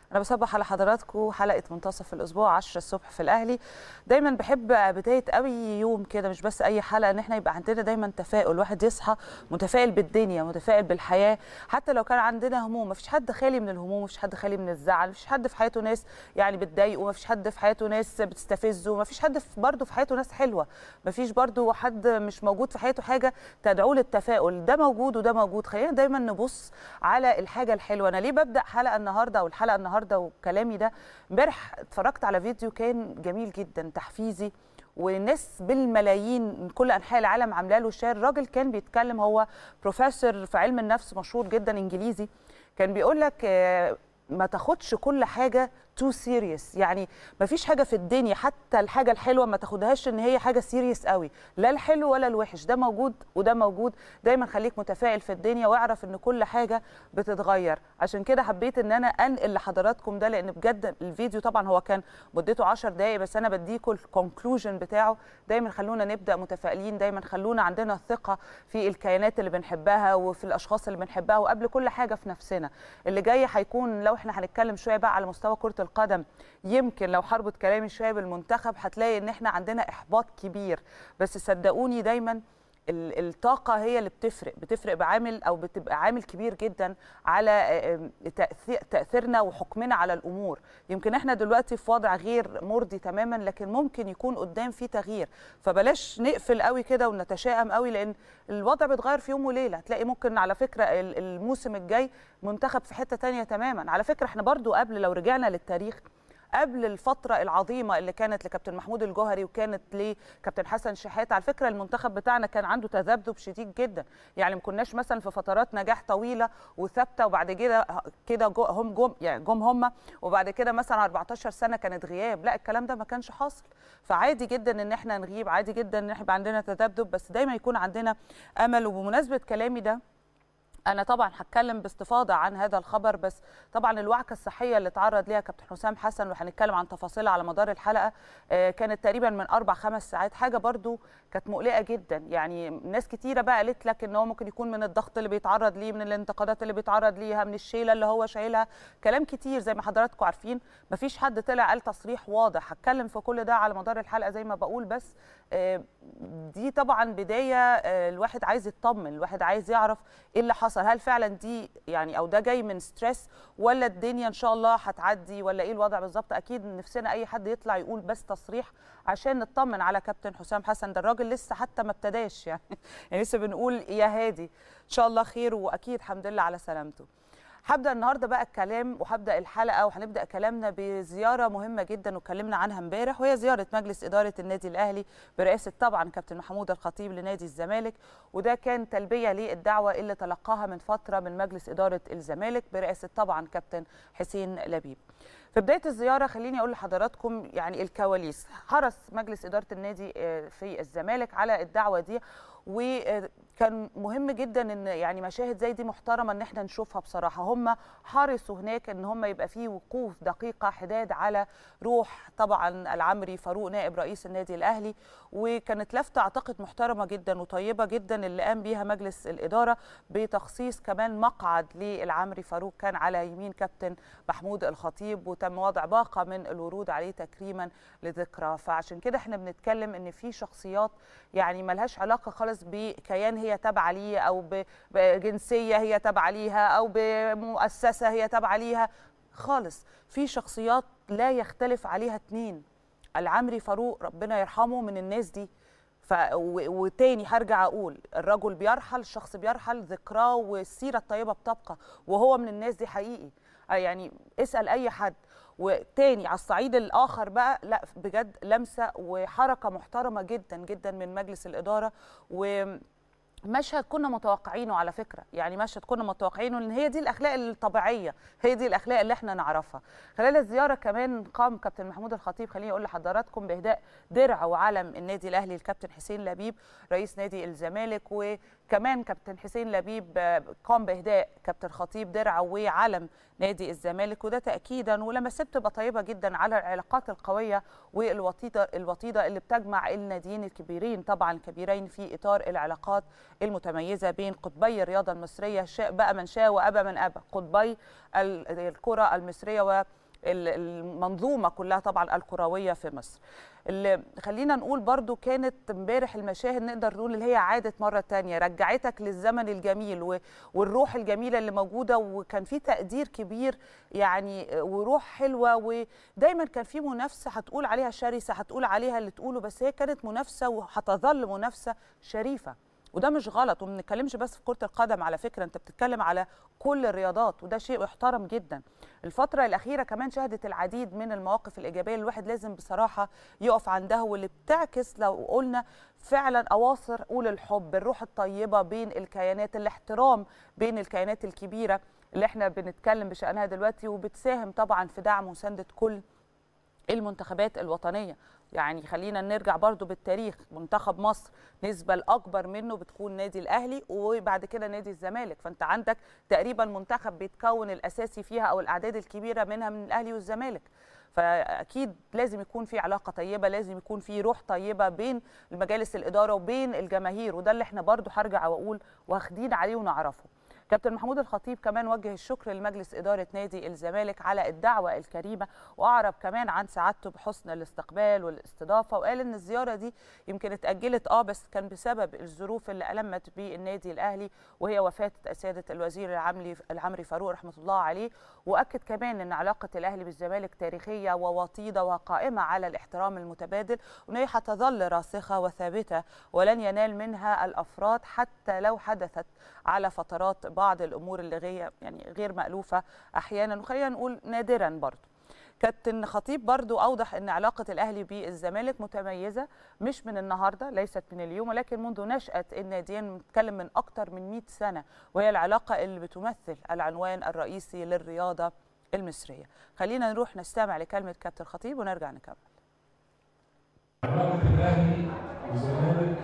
انا بصبح على حضراتكم حلقه منتصف الاسبوع 10 الصبح في الاهلي دايما بحب بدايه قوي يوم كده مش بس اي حلقه ان احنا يبقى عندنا دايما تفاؤل الواحد يصحى متفائل بالدنيا متفائل بالحياه حتى لو كان عندنا هموم مفيش حد خالي من الهموم مفيش حد خالي من الزعل مفيش حد في حياته ناس يعني بتضايقه مفيش حد في حياته ناس بتستفزه مفيش حد برضه في حياته ناس حلوه مفيش برضه حد مش موجود في حياته حاجه تدعوه للتفاؤل ده موجود وده موجود خلينا دايما نبص على الحاجه الحلوه انا ليه ببدا حلقه النهارده او الحلقه النهارده وكلامي ده امبارح اتفرجت على فيديو كان جميل جدا تحفيزي وناس بالملايين من كل انحاء العالم عامله له شير راجل كان بيتكلم هو بروفيسور في علم النفس مشهور جدا انجليزي كان بيقول لك ما تاخدش كل حاجه تو سيريس يعني ما فيش حاجه في الدنيا حتى الحاجه الحلوه ما تاخدهاش ان هي حاجه سيريس قوي لا الحلو ولا الوحش ده موجود وده موجود دايما خليك متفائل في الدنيا واعرف ان كل حاجه بتتغير عشان كده حبيت ان انا انقل لحضراتكم ده لان بجد الفيديو طبعا هو كان مدته 10 دقائق بس انا بديكم الكونكلوجن بتاعه دايما خلونا نبدا متفائلين دايما خلونا عندنا ثقه في الكيانات اللي بنحبها وفي الاشخاص اللي بنحبها وقبل كل حاجه في نفسنا اللي جاي هيكون لو احنا هنتكلم شويه بقى على مستوى كره القدم يمكن لو هربط كلامي شويه بالمنتخب هتلاقي ان احنا عندنا احباط كبير بس صدقوني دايما الطاقه هي اللي بتفرق بتفرق بعامل او بتبقى عامل كبير جدا على تاثيرنا وحكمنا على الامور يمكن احنا دلوقتي في وضع غير مرضي تماما لكن ممكن يكون قدام في تغيير فبلاش نقفل قوي كده ونتشائم قوي لان الوضع بيتغير في يوم وليله هتلاقي ممكن على فكره الموسم الجاي منتخب في حته تانية تماما على فكره احنا برضو قبل لو رجعنا للتاريخ قبل الفترة العظيمة اللي كانت لكابتن محمود الجوهري وكانت لكابتن حسن شحات على فكرة المنتخب بتاعنا كان عنده تذبذب شديد جدا يعني ما كناش مثلا في فترات نجاح طويلة وثابتة وبعد كده كده هم جم يعني جم هم وبعد كده مثلا 14 سنة كانت غياب لا الكلام ده ما كانش حاصل فعادي جدا ان احنا نغيب عادي جدا ان احنا يبقى عندنا تذبذب بس دايما يكون عندنا امل وبمناسبة كلامي ده انا طبعا هتكلم باستفاضه عن هذا الخبر بس طبعا الوعكه الصحيه اللي تعرض ليها كابتن حسام حسن وهنتكلم عن تفاصيلها على مدار الحلقه كانت تقريبا من اربع خمس ساعات حاجه برضو كانت مقلقه جدا يعني ناس كتيره بقى قالت لك ان هو ممكن يكون من الضغط اللي بيتعرض ليه من الانتقادات اللي بيتعرض ليها من الشيله اللي هو شايلها كلام كتير زي ما حضراتكم عارفين مفيش حد طلع قال تصريح واضح هتكلم في كل ده على مدار الحلقه زي ما بقول بس دي طبعا بدايه الواحد عايز يطمن الواحد عايز يعرف ايه اللي حصل هل فعلا دي يعني او ده جاي من ستريس ولا الدنيا ان شاء الله هتعدي ولا ايه الوضع بالظبط اكيد نفسنا اي حد يطلع يقول بس تصريح عشان نطمن على كابتن حسام حسن ده الراجل لسه حتى ما ابتداش يعني يعني لسه بنقول يا هادي ان شاء الله خير واكيد الحمد لله على سلامته هبدا النهارده بقى الكلام وهبدا الحلقه وهنبدا كلامنا بزياره مهمه جدا واتكلمنا عنها امبارح وهي زياره مجلس اداره النادي الاهلي برئاسه طبعا كابتن محمود الخطيب لنادي الزمالك وده كان تلبيه للدعوه اللي تلقاها من فتره من مجلس اداره الزمالك برئاسه طبعا كابتن حسين لبيب. في بدايه الزياره خليني اقول لحضراتكم يعني الكواليس حرص مجلس اداره النادي في الزمالك على الدعوه دي وكان مهم جدا ان يعني مشاهد زي دي محترمه ان احنا نشوفها بصراحه هم حرصوا هناك ان هم يبقى فيه وقوف دقيقه حداد على روح طبعا العمري فاروق نائب رئيس النادي الاهلي وكانت لفته اعتقد محترمه جدا وطيبه جدا اللي قام بيها مجلس الاداره بتخصيص كمان مقعد للعمري فاروق كان على يمين كابتن محمود الخطيب وتم وضع باقه من الورود عليه تكريما لذكرى فعشان كده احنا بنتكلم ان في شخصيات يعني ملهاش علاقه خالص بكيان هي تابعه ليه او بجنسيه هي تابعه ليها او بمؤسسه هي تابعه ليها خالص في شخصيات لا يختلف عليها اتنين العمري فاروق ربنا يرحمه من الناس دي ف وتاني هرجع اقول الرجل بيرحل الشخص بيرحل ذكراه والسيره الطيبه بتبقى وهو من الناس دي حقيقي يعني اسال اي حد وتاني على الصعيد الاخر بقى لا بجد لمسه وحركه محترمه جدا جدا من مجلس الاداره و مشهد كنا متوقعينه على فكره يعني مشهد كنا متوقعينه لان هي دي الاخلاق الطبيعيه هي دي الاخلاق اللي احنا نعرفها خلال الزياره كمان قام كابتن محمود الخطيب خليني اقول لحضراتكم باهداء درع وعلم النادي الاهلي الكابتن حسين لبيب رئيس نادي الزمالك وكمان كابتن حسين لبيب قام باهداء كابتن خطيب درع وعلم نادي الزمالك وده تاكيدا ولمسات تبقى طيبه جدا على العلاقات القويه والوطيده الوطيده اللي بتجمع الناديين الكبيرين طبعا الكبيرين في اطار العلاقات المتميزه بين قطبي الرياضه المصريه شاء بقى من شاء وابى من ابى قطبي الكره المصريه و المنظومه كلها طبعا الكرويه في مصر اللي خلينا نقول برضو كانت امبارح المشاهد نقدر نقول اللي هي عادت مره تانية رجعتك للزمن الجميل والروح الجميله اللي موجوده وكان في تقدير كبير يعني وروح حلوه ودايما كان في منافسه هتقول عليها شرسه هتقول عليها اللي تقوله بس هي كانت منافسه وهتظل منافسه شريفه وده مش غلط وما بنتكلمش بس في كره القدم على فكره انت بتتكلم على كل الرياضات وده شيء يحترم جدا الفتره الاخيره كمان شهدت العديد من المواقف الايجابيه اللي الواحد لازم بصراحه يقف عندها واللي بتعكس لو قلنا فعلا اواصر قول الحب الروح الطيبه بين الكيانات الاحترام بين الكيانات الكبيره اللي احنا بنتكلم بشانها دلوقتي وبتساهم طبعا في دعم وسنده كل المنتخبات الوطنيه يعني خلينا نرجع برضو بالتاريخ منتخب مصر نسبة الأكبر منه بتكون نادي الأهلي وبعد كده نادي الزمالك فأنت عندك تقريبا منتخب بيتكون الأساسي فيها أو الأعداد الكبيرة منها من الأهلي والزمالك فاكيد لازم يكون في علاقه طيبه لازم يكون في روح طيبه بين مجالس الاداره وبين الجماهير وده اللي احنا برضو هرجع واقول واخدين عليه ونعرفه كابتن محمود الخطيب كمان وجه الشكر لمجلس إدارة نادي الزمالك على الدعوة الكريمة وأعرب كمان عن سعادته بحسن الاستقبال والاستضافة وقال إن الزيارة دي يمكن اتأجلت آه بس كان بسبب الظروف اللي ألمت بالنادي الأهلي وهي وفاة سيادة الوزير العمري العمري فاروق رحمة الله عليه وأكد كمان إن علاقة الأهلي بالزمالك تاريخية ووطيدة وقائمة على الاحترام المتبادل وإن هي هتظل راسخة وثابتة ولن ينال منها الأفراد حتى لو حدثت على فترات بعض الامور اللي غير يعني غير مالوفه احيانا وخلينا نقول نادرا برضه كابتن خطيب برضو اوضح ان علاقه الاهلي بالزمالك متميزه مش من النهارده ليست من اليوم ولكن منذ نشاه الناديين بنتكلم من اكثر من 100 سنه وهي العلاقه اللي بتمثل العنوان الرئيسي للرياضه المصريه خلينا نروح نستمع لكلمه كابتن خطيب ونرجع نكمل علاقه الاهلي والزمالك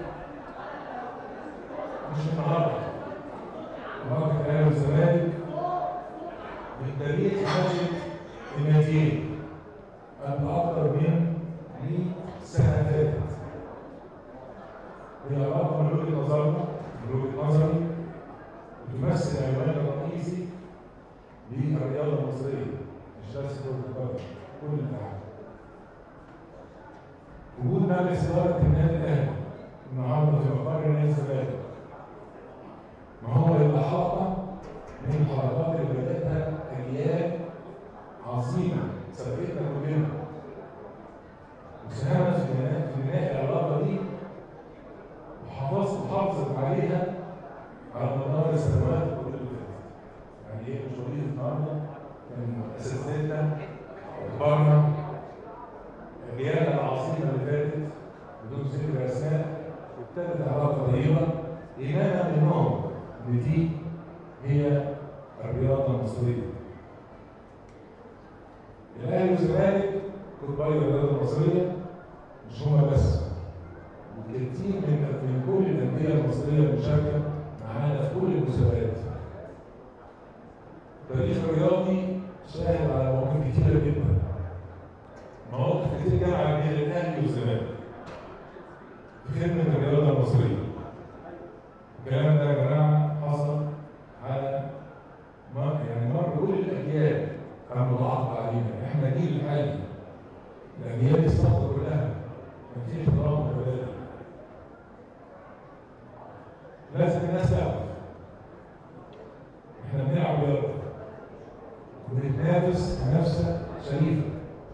مش النهارده علاقه الاهلي والزمالك من تاريخ نشاه الناديين قبل اكثر من 100 سنه فاتت هي علاقه من وجهه نظرنا من وجهه نظري بتمثل العنوان الرئيسي للرياضه المصريه مش بس كره القدم كل العالم وجود مجلس اداره النادي الاهلي النهارده في مقر نادي الزمالك ما هو الاحاطه من الحركات اللي بداتها اجيال عظيمه سبقتنا كلنا وساهمت في بناء في بناء العلاقه دي وحافظت وحافظت عليها على مدار السنوات كل اللي فاتت. يعني ايه مش وليد النهارده كان اساتذتنا وكبارنا الرياده العظيمه اللي فاتت بدون ذكر اسماء ابتدت علاقه طيبه ايمانا منهم ان دي هي الرياضه المصريه. الاهلي والزمالك قطبي الرياضه المصريه مش هما بس وكتير من من كل الانديه المصريه المشاركه معانا في كل المسابقات. التاريخ الرياضي شاهد على مواقف كتيره جدا. مواقف كتير جمع بين الاهلي والزمالك. في خدمه الرياضه المصريه. الكلام ده يا جماعه حصل على مر يعني مر كل الاجيال المتعاقبه علينا، احنا جيل حالي. الاجيال السابقه كلها كان في احترام متبادل. لازم الناس تعرف احنا بنلعب رياضه وبنتنافس منافسه شريفه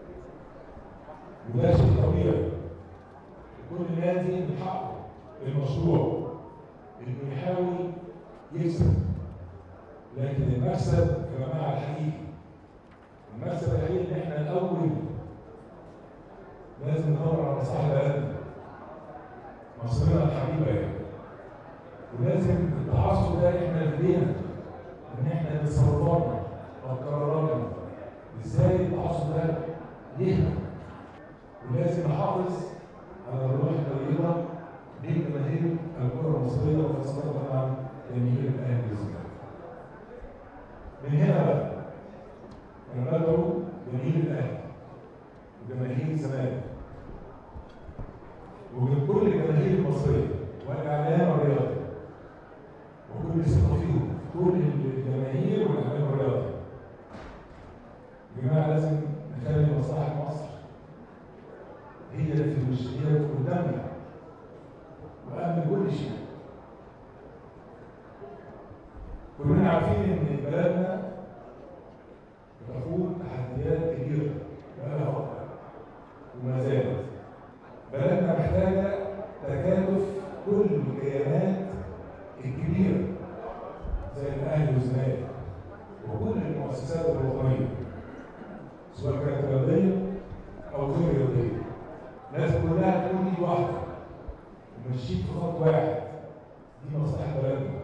وده شيء طبيعي كل نادي من حقه المشروع انه يحاول يكسب لكن المكسب يا جماعه الحقيقي المكسب الحقيقي ان احنا الاول لازم ندور على مصلحه بلدنا مصرنا الحبيبه يعني ولازم التعصب ده احنا لدينا ان احنا تصرفاتنا وقراراتنا ازاي التعصب ده يهدى ولازم نحافظ على الروح الطيبه بين جماهير الكره المصريه وخاصه طبعا جماهير الاهلي والزمالك. من هنا بقى انا بدعو جماهير الاهلي وجماهير الزمالك ومن كل الجماهير المصريه والاعلام الرياضي كل الجماهير والاعلام الرياضي. يا جماعه لازم نخلي مصلحه مصر هي اللي في وش هي اللي قدامنا وقبل كل شيء. كلنا عارفين ان بلدنا بتخوض تحديات كبيره بقالها فتره وما زالت. بلدنا محتاجه تكاتف كل الكيانات الكبيره زي الاهلي والزمالك وكل المؤسسات الوطنيه سواء كانت رياضيه او غير رياضيه لازم كلها تكون ايد واحده وماشيين في خط واحد دي مصلحه بلدنا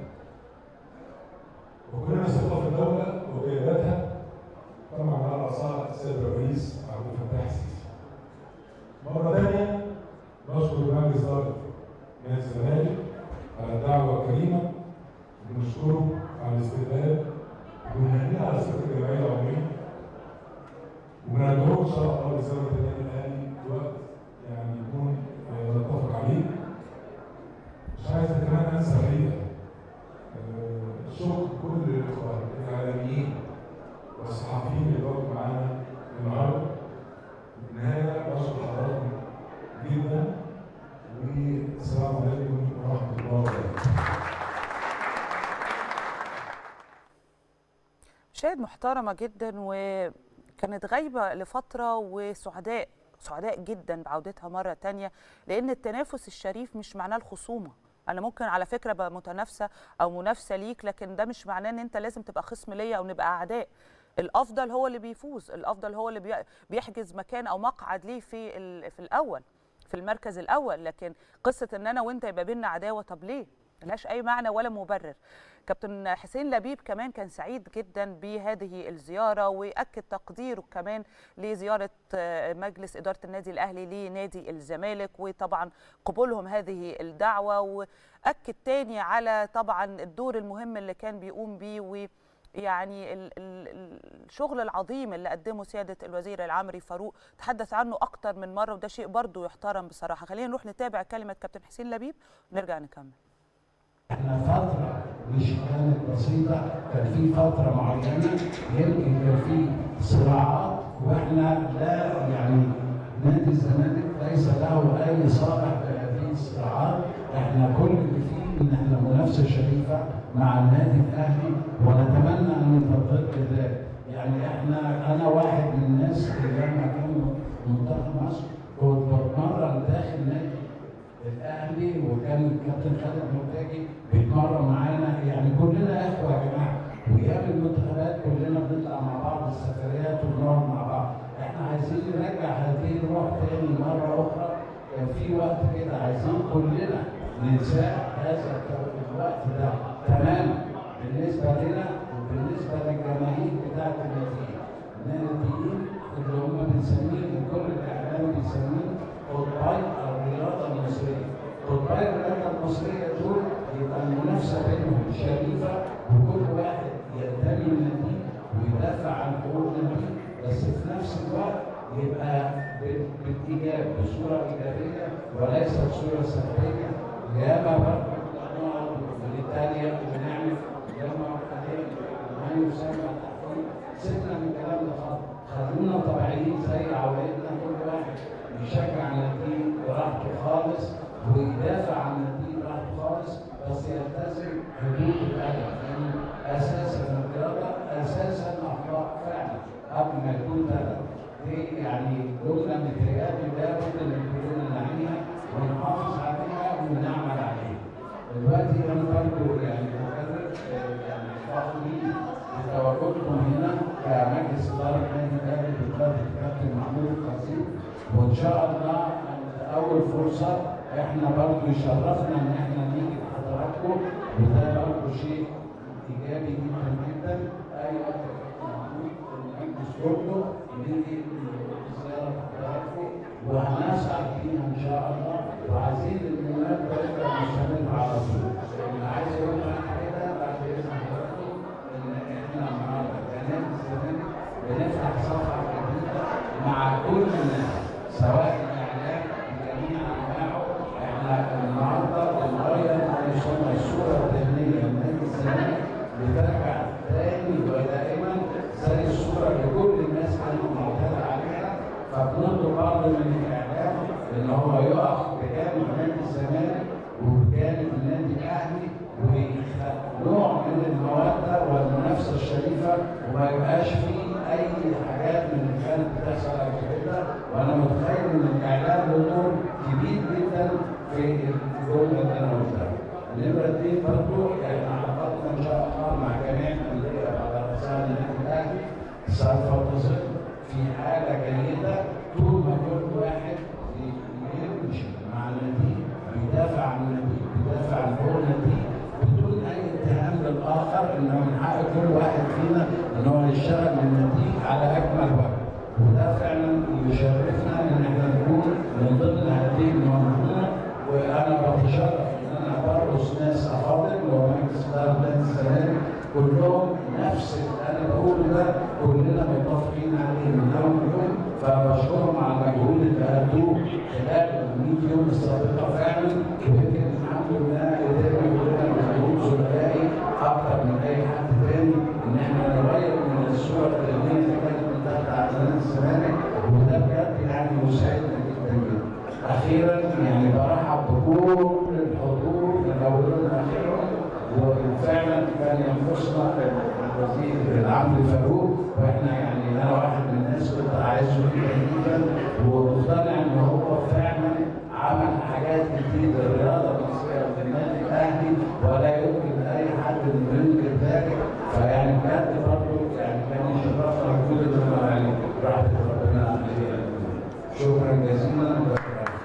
وكلنا ثقه في الدوله وقياداتها طبعا على راسها السيد الرئيس عبد الفتاح السيسي مره ثانيه نشكر مجلس اداره نادي الزمالك على الدعوه الكريمه ونشكره على الاستقبال ونهنيه على صفه الجمعيه العموميه وندعوه ان شاء الله لزياره النادي الاهلي في وقت يعني يكون آه، نتفق عليه مش عايز كمان انسى الحقيقه آه، شكر كل الاخوان الاعلاميين والصحفيين اللي بقوا معانا النهارده في النهايه بشكر حضراتكم جدا والسلام عليكم ورحمه الله وبركاته مشاهد محترمة جدا وكانت غايبة لفترة وسعداء سعداء جدا بعودتها مرة تانية لأن التنافس الشريف مش معناه الخصومة أنا ممكن على فكرة أبقى متنافسة أو منافسة ليك لكن ده مش معناه إن أنت لازم تبقى خصم ليا أو نبقى أعداء الأفضل هو اللي بيفوز الأفضل هو اللي بي- بيحجز مكان أو مقعد ليه في ال- في الأول في المركز الأول لكن قصة إن أنا وأنت يبقى بينا عداوة طب ليه؟ ملهاش أي معنى ولا مبرر كابتن حسين لبيب كمان كان سعيد جدا بهذه الزياره واكد تقديره كمان لزياره آه، مجلس اداره النادي الاهلي لنادي الزمالك وطبعا قبولهم هذه الدعوه واكد تاني على طبعا الدور المهم اللي كان بيقوم بيه و يعني ال- ال- الشغل العظيم اللي قدمه سياده الوزير العمري فاروق تحدث عنه اكتر من مره وده شيء برضه يحترم بصراحه خلينا نروح نتابع كلمه كابتن حسين لبيب ونرجع نكمل احنا فترة مش كانت بسيطة كان في فترة معينة يمكن كان في صراعات واحنا لا يعني نادي الزمالك ليس له اي صالح بهذه الصراعات احنا كل اللي فيه ان احنا منافسة شريفة مع النادي الاهلي ونتمنى ان تظل ذلك يعني احنا انا واحد من الناس اللي لما كان منتخب مصر كنت بتمرن داخل نادي الاهلي وكان الكابتن خالد مرتجي بيتمرن معانا يعني كلنا اخوه يا جماعه وايام المنتخبات كلنا بنطلع مع بعض السفريات وبنقعد مع بعض احنا عايزين نرجع هذه الروح تاني مره اخرى كان في وقت كده عايزين كلنا ننساه هذا الوقت ده تماما بالنسبه لنا وبالنسبه للجماهير بتاعت الناديين الناديين اللي هم بنسميهم كل الاعلام بيسميهم قطبي الرياضه المصريه قطبي الرياضه المصريه دول يبقى المنافسه بينهم شريفه وكل واحد ينتمي لناديه ويدافع عن حقوق ناديه بس في نفس الوقت يبقى بال- بالايجاب بصوره ايجابيه وليست صوره سلبيه ياما برضه بنقعد بنتريق وبنعمل ياما حاليا ما يسمى تحفيل سيبنا من الكلام ده خالص خلونا طبيعيين زي عوايدنا كل واحد يشجع ناديه براحته خالص ويدافع عن ناديه براحته خالص بس يلتزم حدود الادب لان اساسا الرياضه اساسا اخلاق فعلا قبل ما يكون بلد دي يعني جمله متهيألي لابد ان كلنا نعيها ونحافظ عليها ونعمل عليها. دلوقتي انا برضه يعني مكرر آه، يعني فخورين بتواجدكم هنا كمجلس اداره نادي الاهلي بقياده الكابتن محمود القاسم وان شاء الله عند اول فرصه احنا برضه يشرفنا ان احنا نيجي لحضراتكم وده برضه شيء ايجابي جدا جدا اي وقت يا كابتن محمود المجلس كله نيجي زياره حضراتكم وهنسعى فيها ان شاء الله وعايزين المناسبه تبقى مستمره على طول. اللي عايز يقول لك كده بعد اذن حضراتكم ان احنا النهارده كنادي الزمالك بنفتح صفحه جديده مع كل الناس سواء الاعلام بجميع انواعه احنا النهارده بنغير ما يسمى الصوره الذهنيه لنادي الزمالك لتبقى وانا متخيل ان الاعلام له دور كبير جدا في الجمله اللي انا قلتها. نمرة اتنين برضه احنا عقدنا ان شاء الله مع جميع الانديه على رسائل النادي الاهلي سوف تصل في حاله جيده طول ما كل واحد يمشي مع النادي بيدافع عن النادي بيدافع عن حقوق النادي بدون اي اتهام للاخر انه من حق كل واحد فينا ان هو يشتغل للنادي على اكمل وجه وده فعلا يشرفنا ان احنا نكون من ضمن هذه المنظومه وانا بتشرف ان انا برقص ناس افاضل ومجلس اداره نادي الزمالك كلهم نفس اللي انا بقوله ده كلنا متفقين عليه من اول يوم فبشكرهم على المجهود اللي ادوه خلال ال 100 يوم السابقه فعلا ويمكن الحمد لله قدرنا كلنا مجهود زملائي اكتر من اي حد تاني ان احنا نغير من الصوره الذهنيه اللي كانت بتاعت نادي الزمالك وده بجد يعني مساعدنا جدا جدا. اخيرا يعني برحب بكل الحضور من اولهم لاخرهم وفعلا كان ينقصنا الوزير العم فاروق واحنا يعني انا واحد من الناس كنت عايزه جدا جدا ومقتنع ان هو فعلا عمل حاجات كتير للرياضه المصريه وفي النادي الاهلي ولا يمكن لاي حد انه ينكر ذلك فيعني بجد برضه يعني كان يشرفنا وجود الدكتور علي رحمه ربنا عليه شكرا جزيلا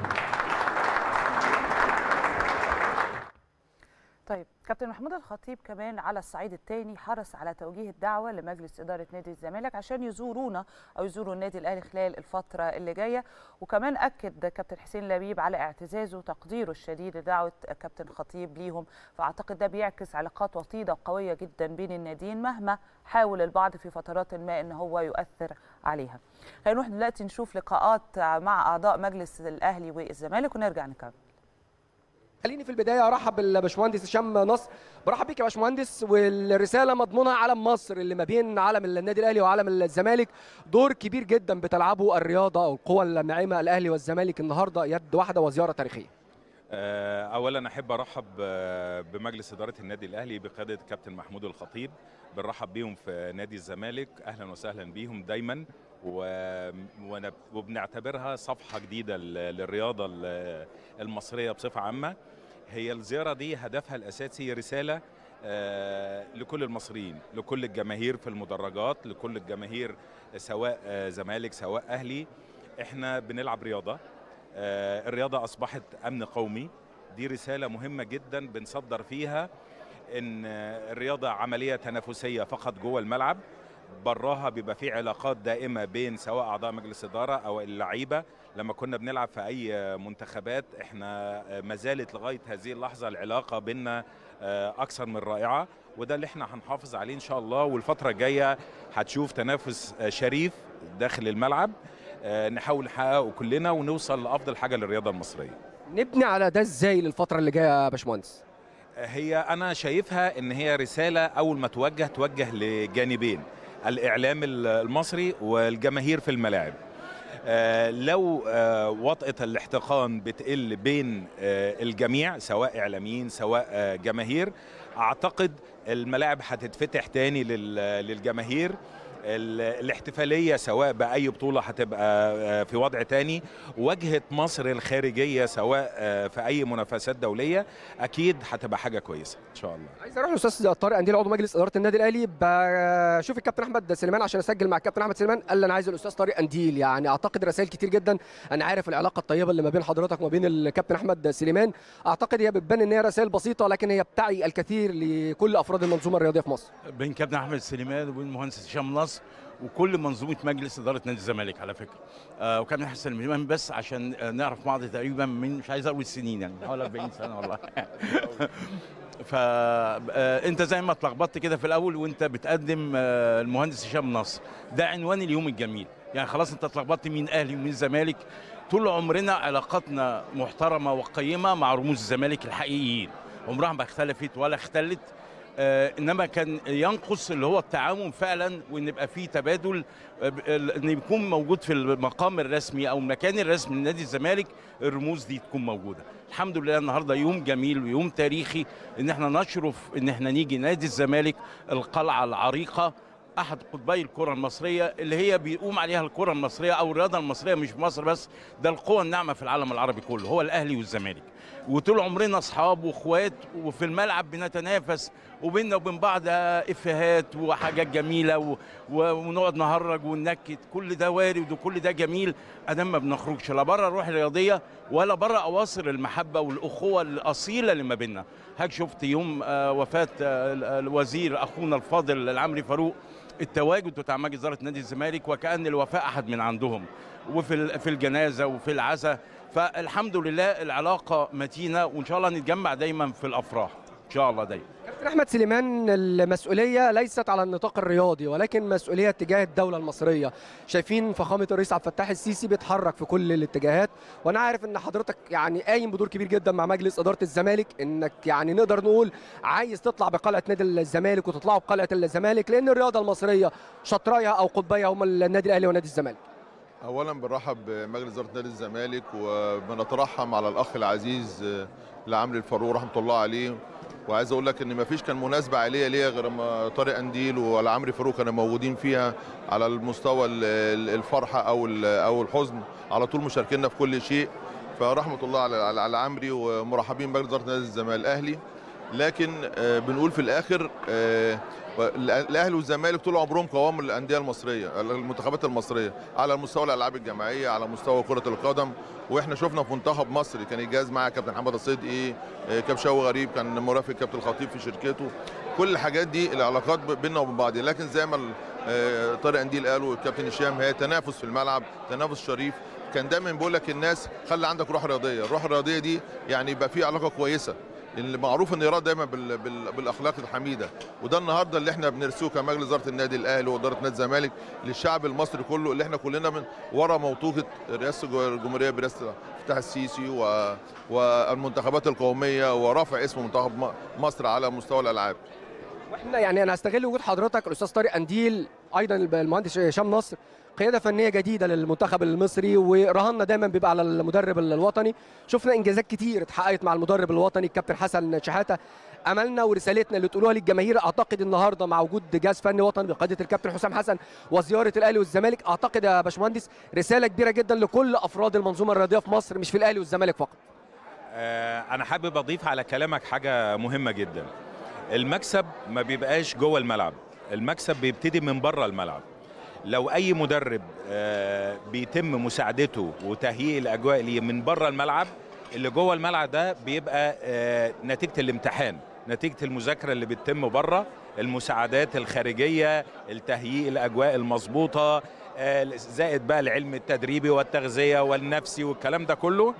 طيب كابتن محمود الخطيب كمان على الصعيد الثاني حرص على توجيه الدعوه لمجلس اداره نادي الزمالك عشان يزورونا او يزوروا النادي الاهلي خلال الفتره اللي جايه وكمان اكد كابتن حسين لبيب على اعتزازه وتقديره الشديد لدعوه كابتن خطيب ليهم فاعتقد ده بيعكس علاقات وطيده وقويه جدا بين الناديين مهما حاول البعض في فترات ما ان هو يؤثر عليها. خلينا نروح دلوقتي نشوف لقاءات مع اعضاء مجلس الاهلي والزمالك ونرجع نكمل. خليني في البدايه ارحب بالباشمهندس هشام نصر برحب بيك يا باشمهندس والرساله مضمونها علم مصر اللي ما بين علم النادي الاهلي وعلم الزمالك دور كبير جدا بتلعبه الرياضه او القوى الناعمه الاهلي والزمالك النهارده يد واحده وزياره تاريخيه اولا احب ارحب بمجلس اداره النادي الاهلي بقياده الكابتن محمود الخطيب بنرحب بيهم في نادي الزمالك اهلا وسهلا بيهم دايما وبنعتبرها صفحه جديده للرياضه المصريه بصفه عامه هي الزياره دي هدفها الاساسي رساله لكل المصريين لكل الجماهير في المدرجات لكل الجماهير سواء زمالك سواء اهلي احنا بنلعب رياضه الرياضه اصبحت امن قومي دي رساله مهمه جدا بنصدر فيها ان الرياضه عمليه تنافسيه فقط جوه الملعب براها بيبقى في علاقات دائمه بين سواء اعضاء مجلس اداره او اللعيبه لما كنا بنلعب في اي منتخبات احنا ما زالت لغايه هذه اللحظه العلاقه بيننا اكثر من رائعه وده اللي احنا هنحافظ عليه ان شاء الله والفتره الجايه هتشوف تنافس شريف داخل الملعب نحاول نحققه كلنا ونوصل لافضل حاجه للرياضه المصريه نبني على ده ازاي للفتره اللي جايه يا باشمهندس هي انا شايفها ان هي رساله اول ما توجه توجه لجانبين الاعلام المصري والجماهير في الملاعب لو وطأة الاحتقان بتقل بين الجميع سواء اعلاميين سواء جماهير اعتقد الملاعب هتتفتح تاني للجماهير الاحتفالية سواء بأي بطولة هتبقى في وضع تاني واجهة مصر الخارجية سواء في أي منافسات دولية أكيد هتبقى حاجة كويسة إن شاء الله عايز أروح للأستاذ طارق أنديل عضو مجلس إدارة النادي الأهلي بشوف الكابتن أحمد سليمان عشان أسجل مع الكابتن أحمد سليمان قال لي أنا عايز الأستاذ طارق أنديل يعني أعتقد رسائل كتير جدا أنا عارف العلاقة الطيبة اللي ما بين حضرتك وما بين الكابتن أحمد سليمان أعتقد هي بتبان إن هي رسائل بسيطة لكن هي بتعي الكثير لكل أفراد المنظومة الرياضية في مصر بين كابتن أحمد سليمان وبين المهندس هشام نصر وكل منظومه مجلس اداره نادي الزمالك على فكره آه وكابتن حسن سليمان بس عشان آه نعرف بعض تقريبا من مش عايز اقول سنين يعني حوالي 40 سنه والله فانت زي ما اتلخبطت كده في الاول وانت بتقدم آه المهندس هشام نصر ده عنوان اليوم الجميل يعني خلاص انت اتلخبطت مين اهلي ومين زمالك طول عمرنا علاقاتنا محترمه وقيمه مع رموز الزمالك الحقيقيين عمرها ما اختلفت ولا اختلت آه انما كان ينقص اللي هو التعاون فعلا وان يبقى فيه تبادل آه ان يكون موجود في المقام الرسمي او المكان الرسمي لنادي الزمالك الرموز دي تكون موجوده الحمد لله النهارده يوم جميل ويوم تاريخي ان احنا نشرف ان احنا نيجي نادي الزمالك القلعه العريقه احد قطبي الكره المصريه اللي هي بيقوم عليها الكره المصريه او الرياضه المصريه مش في مصر بس ده القوى الناعمه في العالم العربي كله هو الاهلي والزمالك وطول عمرنا اصحاب واخوات وفي الملعب بنتنافس وبيننا وبين بعض افيهات وحاجات جميله و... و- ونقعد نهرج وننكت كل ده وارد وكل ده جميل ادام ما بنخرجش لا بره الروح الرياضيه ولا بره اواصر المحبه والاخوه الاصيله اللي ما بيننا هاك شفت يوم آه، وفاه آه، ال- الوزير اخونا الفاضل العمري فاروق التواجد بتاع مجلس اداره نادي الزمالك وكان الوفاء احد من عندهم وفي ال- في الجنازه وفي العزاء فالحمد لله العلاقه متينه وان شاء الله نتجمع دايما في الافراح ان شاء الله دايما كابتن احمد سليمان المسؤوليه ليست على النطاق الرياضي ولكن مسؤوليه تجاه الدوله المصريه شايفين فخامه الرئيس عبد الفتاح السيسي بيتحرك في كل الاتجاهات وانا عارف ان حضرتك يعني قايم بدور كبير جدا مع مجلس اداره الزمالك انك يعني نقدر نقول عايز تطلع بقلعه نادي الزمالك وتطلعوا بقلعه الزمالك لان الرياضه المصريه شطرايا او قطبيها هم النادي الاهلي ونادي الزمالك اولا بنرحب بمجلس اداره نادي الزمالك وبنترحم على الاخ العزيز آه، لعمرو الفاروق رحمه الله عليه وعايز اقول لك ان ما فيش كان مناسبه عائليه ليا غير ما طارق انديل ولا عمرو فاروق كانوا موجودين فيها على المستوى ال- ال- الفرحه او ال- او الحزن على طول مشاركينا في كل شيء فرحمه الله على على على عمري ومرحبين بمجلس اداره نادي الزمالك الاهلي لكن آه، بنقول في الاخر آه، الاهلي والزمالك طول عمرهم قوام الانديه المصريه المنتخبات المصريه على مستوى الالعاب الجماعيه على مستوى كره القدم واحنا شفنا في منتخب مصر كان الجهاز مع كابتن حمد الصدقي آه، كابتن شوقي غريب كان مرافق كابتن الخطيب في شركته كل الحاجات دي العلاقات بيننا وبين بعض لكن زي ما ال- آه، طارق انديل قال والكابتن هشام هي تنافس في الملعب تنافس شريف كان دايما بيقول لك الناس خلي عندك روح رياضيه الروح الرياضيه دي يعني يبقى في علاقه كويسه اللي معروف ان ايراد دايما بال... بال... بالاخلاق الحميده وده النهارده اللي احنا بنرسوه كمجلس اداره النادي الاهلي واداره نادي الزمالك للشعب المصري كله اللي احنا كلنا من ورا موطوقه رئاسه الجمهوريه برئاسه فتح السيسي و... والمنتخبات القوميه ورفع اسم منتخب م- مصر على مستوى الالعاب واحنا يعني انا هستغل وجود حضرتك الاستاذ طارق انديل ايضا المهندس هشام نصر قياده فنيه جديده للمنتخب المصري ورهاننا دايما بيبقى على المدرب الوطني شفنا انجازات كتير اتحققت مع المدرب الوطني الكابتن حسن شحاته املنا ورسالتنا اللي تقولوها للجماهير اعتقد النهارده مع وجود جهاز فني وطني بقياده الكابتن حسام حسن وزياره الاهلي والزمالك اعتقد يا باشمهندس رساله كبيره جدا لكل افراد المنظومه الرياضيه في مصر مش في الاهلي والزمالك فقط آه، انا حابب اضيف على كلامك حاجه مهمه جدا المكسب ما بيبقاش جوه الملعب المكسب بيبتدي من بره الملعب لو اي مدرب آه، بيتم مساعدته وتهيئ الاجواء ليه من بره الملعب اللي جوه الملعب ده بيبقى آه، نتيجه الامتحان نتيجه المذاكره اللي بتتم بره المساعدات الخارجيه التهيئ الاجواء المظبوطه آه، زائد بقى العلم التدريبي والتغذيه والنفسي والكلام ده كله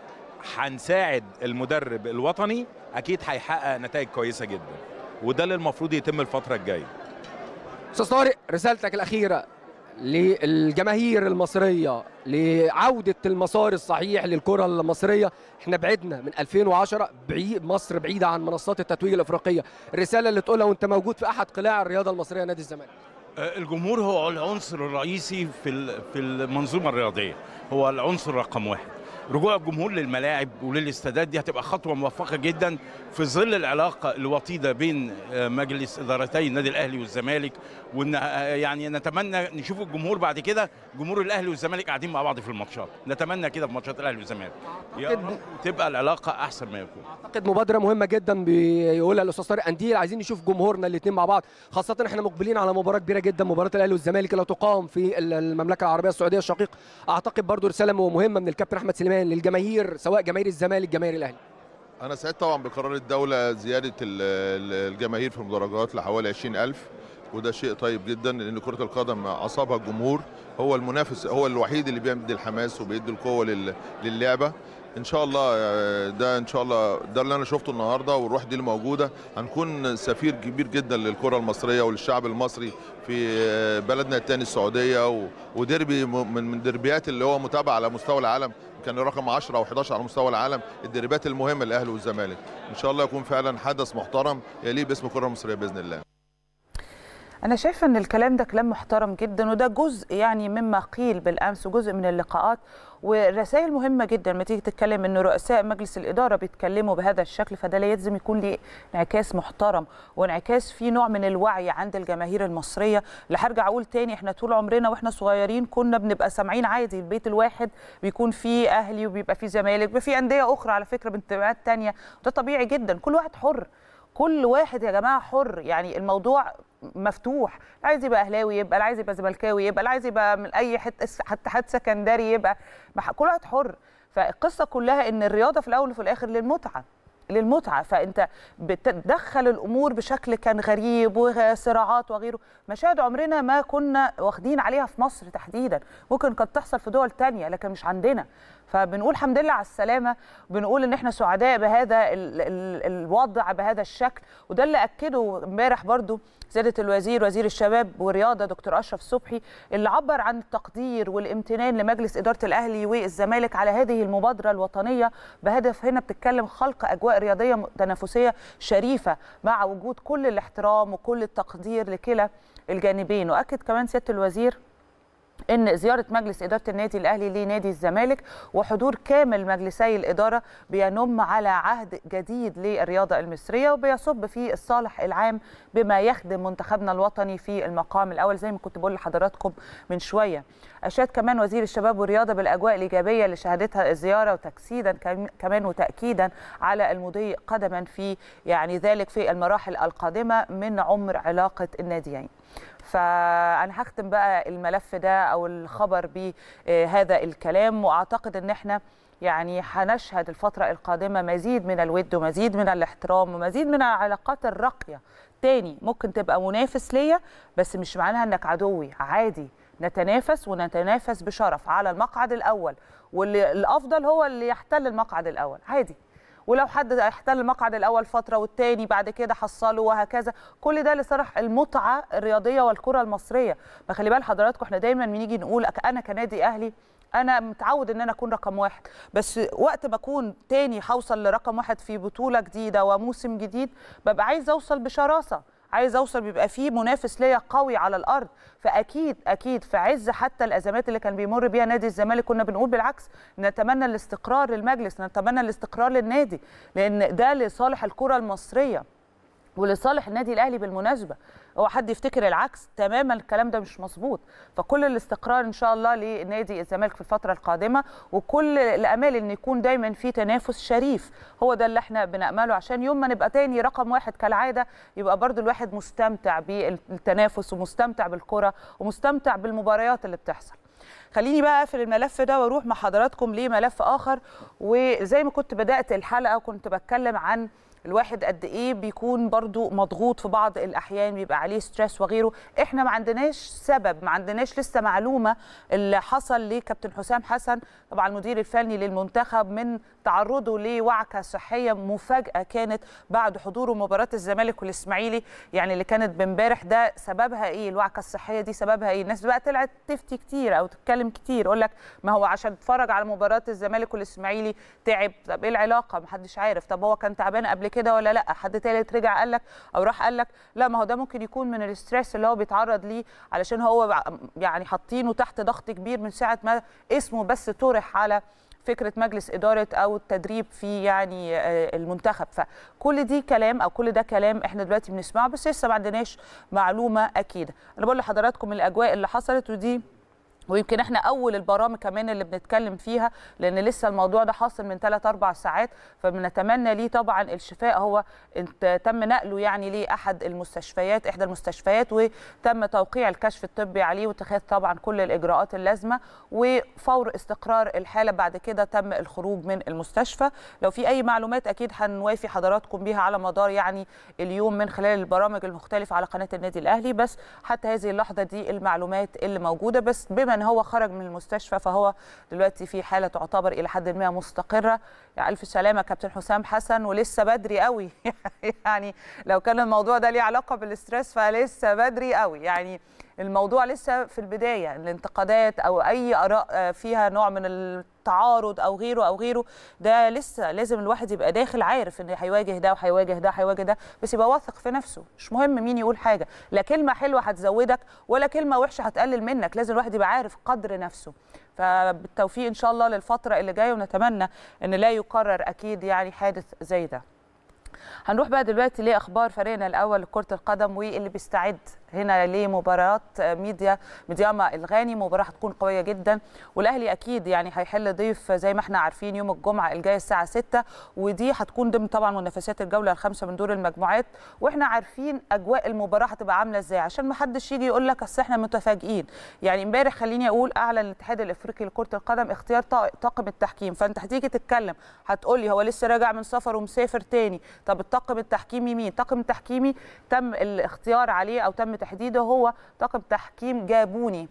هنساعد المدرب الوطني اكيد هيحقق نتائج كويسه جدا وده اللي المفروض يتم الفتره الجايه استاذ طارق رسالتك الاخيره للجماهير المصريه لعوده المسار الصحيح للكره المصريه احنا بعدنا من 2010 بعيد مصر بعيده عن منصات التتويج الافريقيه الرساله اللي تقولها وانت موجود في احد قلاع الرياضه المصريه نادي الزمالك آه، الجمهور هو العنصر الرئيسي في ال- في المنظومه الرياضيه هو العنصر رقم واحد رجوع الجمهور للملاعب وللاستادات دي هتبقى خطوه موفقه جدا في ظل العلاقه الوطيده بين آه، مجلس ادارتي النادي الاهلي والزمالك وان آه، يعني نتمنى نشوف الجمهور بعد كده جمهور الاهلي والزمالك قاعدين مع بعض في الماتشات نتمنى كده في ماتشات الاهلي والزمالك يا رب تبقى العلاقه احسن ما يكون اعتقد مبادره مهمه جدا بيقولها الاستاذ طارق انديل عايزين نشوف جمهورنا الاثنين مع بعض خاصه احنا مقبلين على مباراه كبيره جدا مباراه الاهلي والزمالك اللي تقام في المملكه العربيه السعوديه الشقيق اعتقد برضو رساله مهمه من الكابتن احمد سليمان للجماهير سواء جماهير الزمالك جماهير الاهلي انا سعيد طبعا بقرار الدوله زياده ال- ال- الجماهير في المدرجات لحوالي 20000 وده شيء طيب جدا لان كره القدم اعصابها الجمهور هو المنافس هو الوحيد اللي بيدي الحماس وبيدي القوه لل- للعبه ان شاء الله آه، ده ان شاء الله ده اللي انا شفته النهارده والروح دي اللي موجوده هنكون سفير كبير جدا للكره المصريه وللشعب المصري في آه، بلدنا الثاني السعوديه و- وديربي م- من من دربيات اللي هو متابع على مستوى العالم كان رقم 10 او 11 على مستوى العالم الدربات المهمه للاهلي والزمالك ان شاء الله يكون فعلا حدث محترم يليق باسم الكره المصريه باذن الله أنا شايفة أن الكلام ده كلام محترم جدا وده جزء يعني مما قيل بالأمس وجزء من اللقاءات ورسائل مهمة جدا لما تيجي تتكلم أن رؤساء مجلس الإدارة بيتكلموا بهذا الشكل فده لازم يكون ليه انعكاس محترم وانعكاس فيه نوع من الوعي عند الجماهير المصرية اللي هرجع أقول تاني إحنا طول عمرنا وإحنا صغيرين كنا بنبقى سامعين عادي البيت الواحد بيكون فيه أهلي وبيبقى فيه زمالك بيبقى فيه أندية أخرى على فكرة بانتماءات تانية وده طبيعي جدا كل واحد حر كل واحد يا جماعه حر يعني الموضوع مفتوح اللي عايز يبقى اهلاوي يبقى اللي عايز يبقى زملكاوي يبقى اللي عايز يبقى من اي حته حتى حد سكندري يبقى كل واحد حر فالقصه كلها ان الرياضه في الاول وفي الاخر للمتعه للمتعه فانت بتدخل الامور بشكل كان غريب وصراعات وغيره مشاهد عمرنا ما كنا واخدين عليها في مصر تحديدا ممكن كانت تحصل في دول تانية لكن مش عندنا فبنقول الحمد لله على السلامه بنقول ان احنا سعداء بهذا ال ال الوضع بهذا الشكل وده اللي اكده امبارح برضو سياده الوزير وزير الشباب والرياضه دكتور اشرف صبحي اللي عبر عن التقدير والامتنان لمجلس اداره الاهلي والزمالك على هذه المبادره الوطنيه بهدف هنا بتتكلم خلق اجواء رياضيه تنافسيه شريفه مع وجود كل الاحترام وكل التقدير لكلا الجانبين واكد كمان سياده الوزير ان زياره مجلس اداره النادي الاهلي لنادي الزمالك وحضور كامل مجلسي الاداره بينم على عهد جديد للرياضه المصريه وبيصب في الصالح العام بما يخدم منتخبنا الوطني في المقام الاول زي ما كنت بقول لحضراتكم من شويه اشاد كمان وزير الشباب والرياضه بالاجواء الايجابيه اللي شهدتها الزياره وتجسيدا كمان وتاكيدا على المضي قدما في يعني ذلك في المراحل القادمه من عمر علاقه الناديين فانا هختم بقى الملف ده او الخبر بهذا الكلام واعتقد ان احنا يعني هنشهد الفترة القادمة مزيد من الود ومزيد من الاحترام ومزيد من العلاقات الراقية تاني ممكن تبقى منافس ليا بس مش معناها انك عدوي عادي نتنافس ونتنافس بشرف على المقعد الأول واللي الأفضل هو اللي يحتل المقعد الأول عادي ولو حد احتل المقعد الاول فتره والتاني بعد كده حصله وهكذا كل ده لصالح المتعه الرياضيه والكره المصريه ما خلي بال حضراتكم احنا دايما بنيجي نقول انا كنادي اهلي انا متعود ان انا اكون رقم واحد بس وقت ما اكون تاني هوصل لرقم واحد في بطوله جديده وموسم جديد ببقى عايز اوصل بشراسه عايز اوصل بيبقى فيه منافس ليا قوي على الارض فاكيد اكيد في عز حتى الازمات اللي كان بيمر بيها نادي الزمالك كنا بنقول بالعكس نتمنى الاستقرار للمجلس نتمنى الاستقرار للنادي لان ده لصالح الكره المصريه ولصالح النادي الاهلي بالمناسبه هو حد يفتكر العكس تماما الكلام ده مش مظبوط فكل الاستقرار ان شاء الله لنادي الزمالك في الفتره القادمه وكل الامال ان يكون دايما في تنافس شريف هو ده اللي احنا بنامله عشان يوم ما نبقى تاني رقم واحد كالعاده يبقى برضو الواحد مستمتع بالتنافس ومستمتع بالكره ومستمتع بالمباريات اللي بتحصل خليني بقى اقفل الملف ده واروح مع حضراتكم لملف اخر وزي ما كنت بدات الحلقه وكنت بتكلم عن الواحد قد ايه بيكون برضو مضغوط في بعض الاحيان بيبقى عليه ستريس وغيره احنا ما عندناش سبب ما عندناش لسه معلومه اللي حصل لكابتن حسام حسن طبعا المدير الفني للمنتخب من تعرضه لوعكه صحيه مفاجاه كانت بعد حضوره مباراه الزمالك والاسماعيلي يعني اللي كانت بامبارح ده سببها ايه الوعكه الصحيه دي سببها ايه الناس بقى طلعت تفتي كتير او تتكلم كتير يقول لك ما هو عشان اتفرج على مباراه الزمالك والاسماعيلي تعب طب ايه العلاقه محدش عارف طب هو كان تعبان قبل كده ولا لا حد تالت رجع قال لك او راح قال لك لا ما هو ده ممكن يكون من الاسترس اللي هو بيتعرض ليه علشان هو يعني حاطينه تحت ضغط كبير من ساعه ما اسمه بس طرح على فكره مجلس اداره او التدريب في يعني المنتخب فكل دي كلام او كل ده كلام احنا دلوقتي بنسمعه بس لسه ما عندناش معلومه اكيده انا بقول لحضراتكم الاجواء اللي حصلت ودي ويمكن احنا اول البرامج كمان اللي بنتكلم فيها لان لسه الموضوع ده حاصل من 3 4 ساعات فبنتمنى ليه طبعا الشفاء هو انت تم نقله يعني لاحد المستشفيات احدى المستشفيات وتم توقيع الكشف الطبي عليه واتخاذ طبعا كل الاجراءات اللازمه وفور استقرار الحاله بعد كده تم الخروج من المستشفى لو في اي معلومات اكيد هنوافي حضراتكم بيها على مدار يعني اليوم من خلال البرامج المختلفه على قناه النادي الاهلي بس حتى هذه اللحظه دي المعلومات اللي موجوده بس بما ان هو خرج من المستشفى فهو دلوقتي في حاله تعتبر الى حد ما مستقره يا الف سلامه كابتن حسام حسن ولسه بدري قوي يعني لو كان الموضوع ده ليه علاقه بالاسترس فلسه بدري قوي يعني الموضوع لسه في البدايه الانتقادات او اي اراء فيها نوع من تعارض او غيره او غيره ده لسه لازم الواحد يبقى داخل عارف ان هيواجه ده وهيواجه ده هيواجه ده بس يبقى واثق في نفسه مش مهم مين يقول حاجه لا كلمه حلوه هتزودك ولا كلمه وحشه هتقلل منك لازم الواحد يبقى عارف قدر نفسه فبالتوفيق ان شاء الله للفتره اللي جايه ونتمنى ان لا يكرر اكيد يعني حادث زي ده هنروح بقى دلوقتي لاخبار فريقنا الاول لكره القدم واللي بيستعد هنا لمباراه ميديا ميدياما الغاني مباراه هتكون قويه جدا والاهلي اكيد يعني هيحل ضيف زي ما احنا عارفين يوم الجمعه الجاي الساعه 6 ودي هتكون ضمن طبعا منافسات الجوله الخامسه من دور المجموعات واحنا عارفين اجواء المباراه هتبقى عامله ازاي عشان ما حدش يجي يقول لك اصل احنا متفاجئين يعني امبارح خليني اقول اعلن الاتحاد الافريقي لكره القدم اختيار طاقم التحكيم فانت هتيجي تتكلم هتقول لي هو لسه راجع من سفر ومسافر تاني طب الطاقم التحكيمي مين الطاقم التحكيمي تم الاختيار عليه او تم تحديده هو طاقم تحكيم جابوني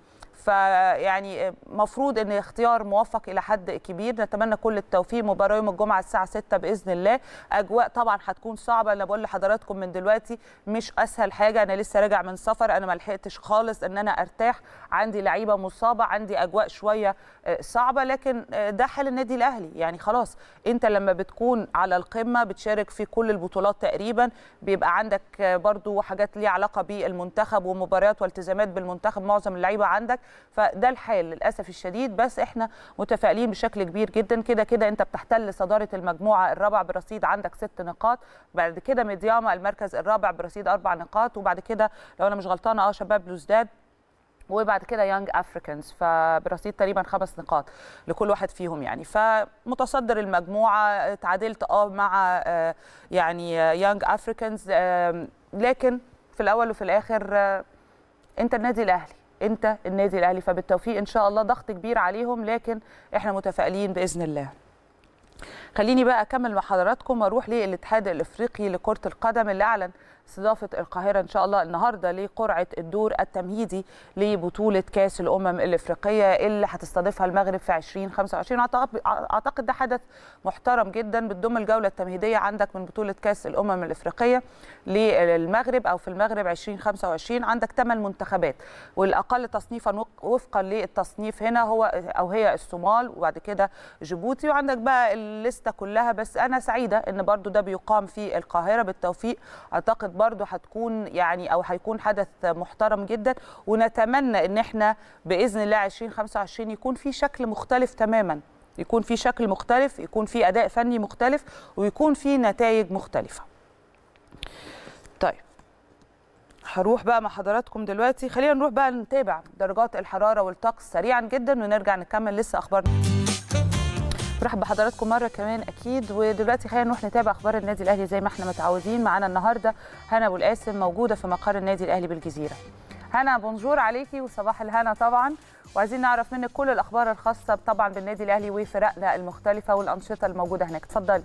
فيعني مفروض ان اختيار موفق الى حد كبير نتمنى كل التوفيق مباراه يوم الجمعه الساعه 6 باذن الله اجواء طبعا هتكون صعبه انا بقول لحضراتكم من دلوقتي مش اسهل حاجه انا لسه راجع من سفر انا ما لحقتش خالص ان انا ارتاح عندي لعيبه مصابه عندي اجواء شويه صعبه لكن ده حال النادي الاهلي يعني خلاص انت لما بتكون على القمه بتشارك في كل البطولات تقريبا بيبقى عندك برضو حاجات ليها علاقه بالمنتخب ومباريات والتزامات بالمنتخب معظم اللعيبه عندك فده الحال للاسف الشديد بس احنا متفائلين بشكل كبير جدا كده كده انت بتحتل صداره المجموعه الرابعه برصيد عندك ست نقاط بعد كده ميدياما المركز الرابع برصيد اربع نقاط وبعد كده لو انا مش غلطانه اه شباب بلوزداد وبعد كده يانج افريكانز فبرصيد تقريبا خمس نقاط لكل واحد فيهم يعني فمتصدر المجموعه تعادلت اه مع آه يعني يانج افريكانز آه لكن في الاول وفي الاخر آه انت النادي الاهلي انت النادي الاهلي فبالتوفيق ان شاء الله ضغط كبير عليهم لكن احنا متفائلين باذن الله خليني بقى اكمل مع حضراتكم واروح للاتحاد الافريقي لكره القدم اللي اعلن استضافه القاهره ان شاء الله النهارده لقرعه الدور التمهيدي لبطوله كاس الامم الافريقيه اللي هتستضيفها المغرب في 2025 اعتقد اعتقد ده حدث محترم جدا بتضم الجوله التمهيديه عندك من بطوله كاس الامم الافريقيه للمغرب او في المغرب 2025 عندك ثمان منتخبات والاقل تصنيفا وفقا للتصنيف هنا هو او هي الصومال وبعد كده جيبوتي وعندك بقى الليسته كلها بس انا سعيده ان برضو ده بيقام في القاهره بالتوفيق اعتقد برضو هتكون يعني او هيكون حدث محترم جدا ونتمنى ان احنا باذن الله 2025 يكون في شكل مختلف تماما يكون في شكل مختلف يكون في اداء فني مختلف ويكون في نتائج مختلفه طيب هروح بقى مع حضراتكم دلوقتي خلينا نروح بقى نتابع درجات الحراره والطقس سريعا جدا ونرجع نكمل لسه اخبارنا برحب بحضراتكم مره كمان اكيد ودلوقتي خلينا نروح نتابع اخبار النادي الاهلي زي ما احنا متعودين معانا النهارده هنا ابو القاسم موجوده في مقر النادي الاهلي بالجزيره هنا بونجور عليكي وصباح الهنا طبعا وعايزين نعرف منك كل الاخبار الخاصه طبعا بالنادي الاهلي وفرقنا المختلفه والانشطه الموجوده هناك اتفضلي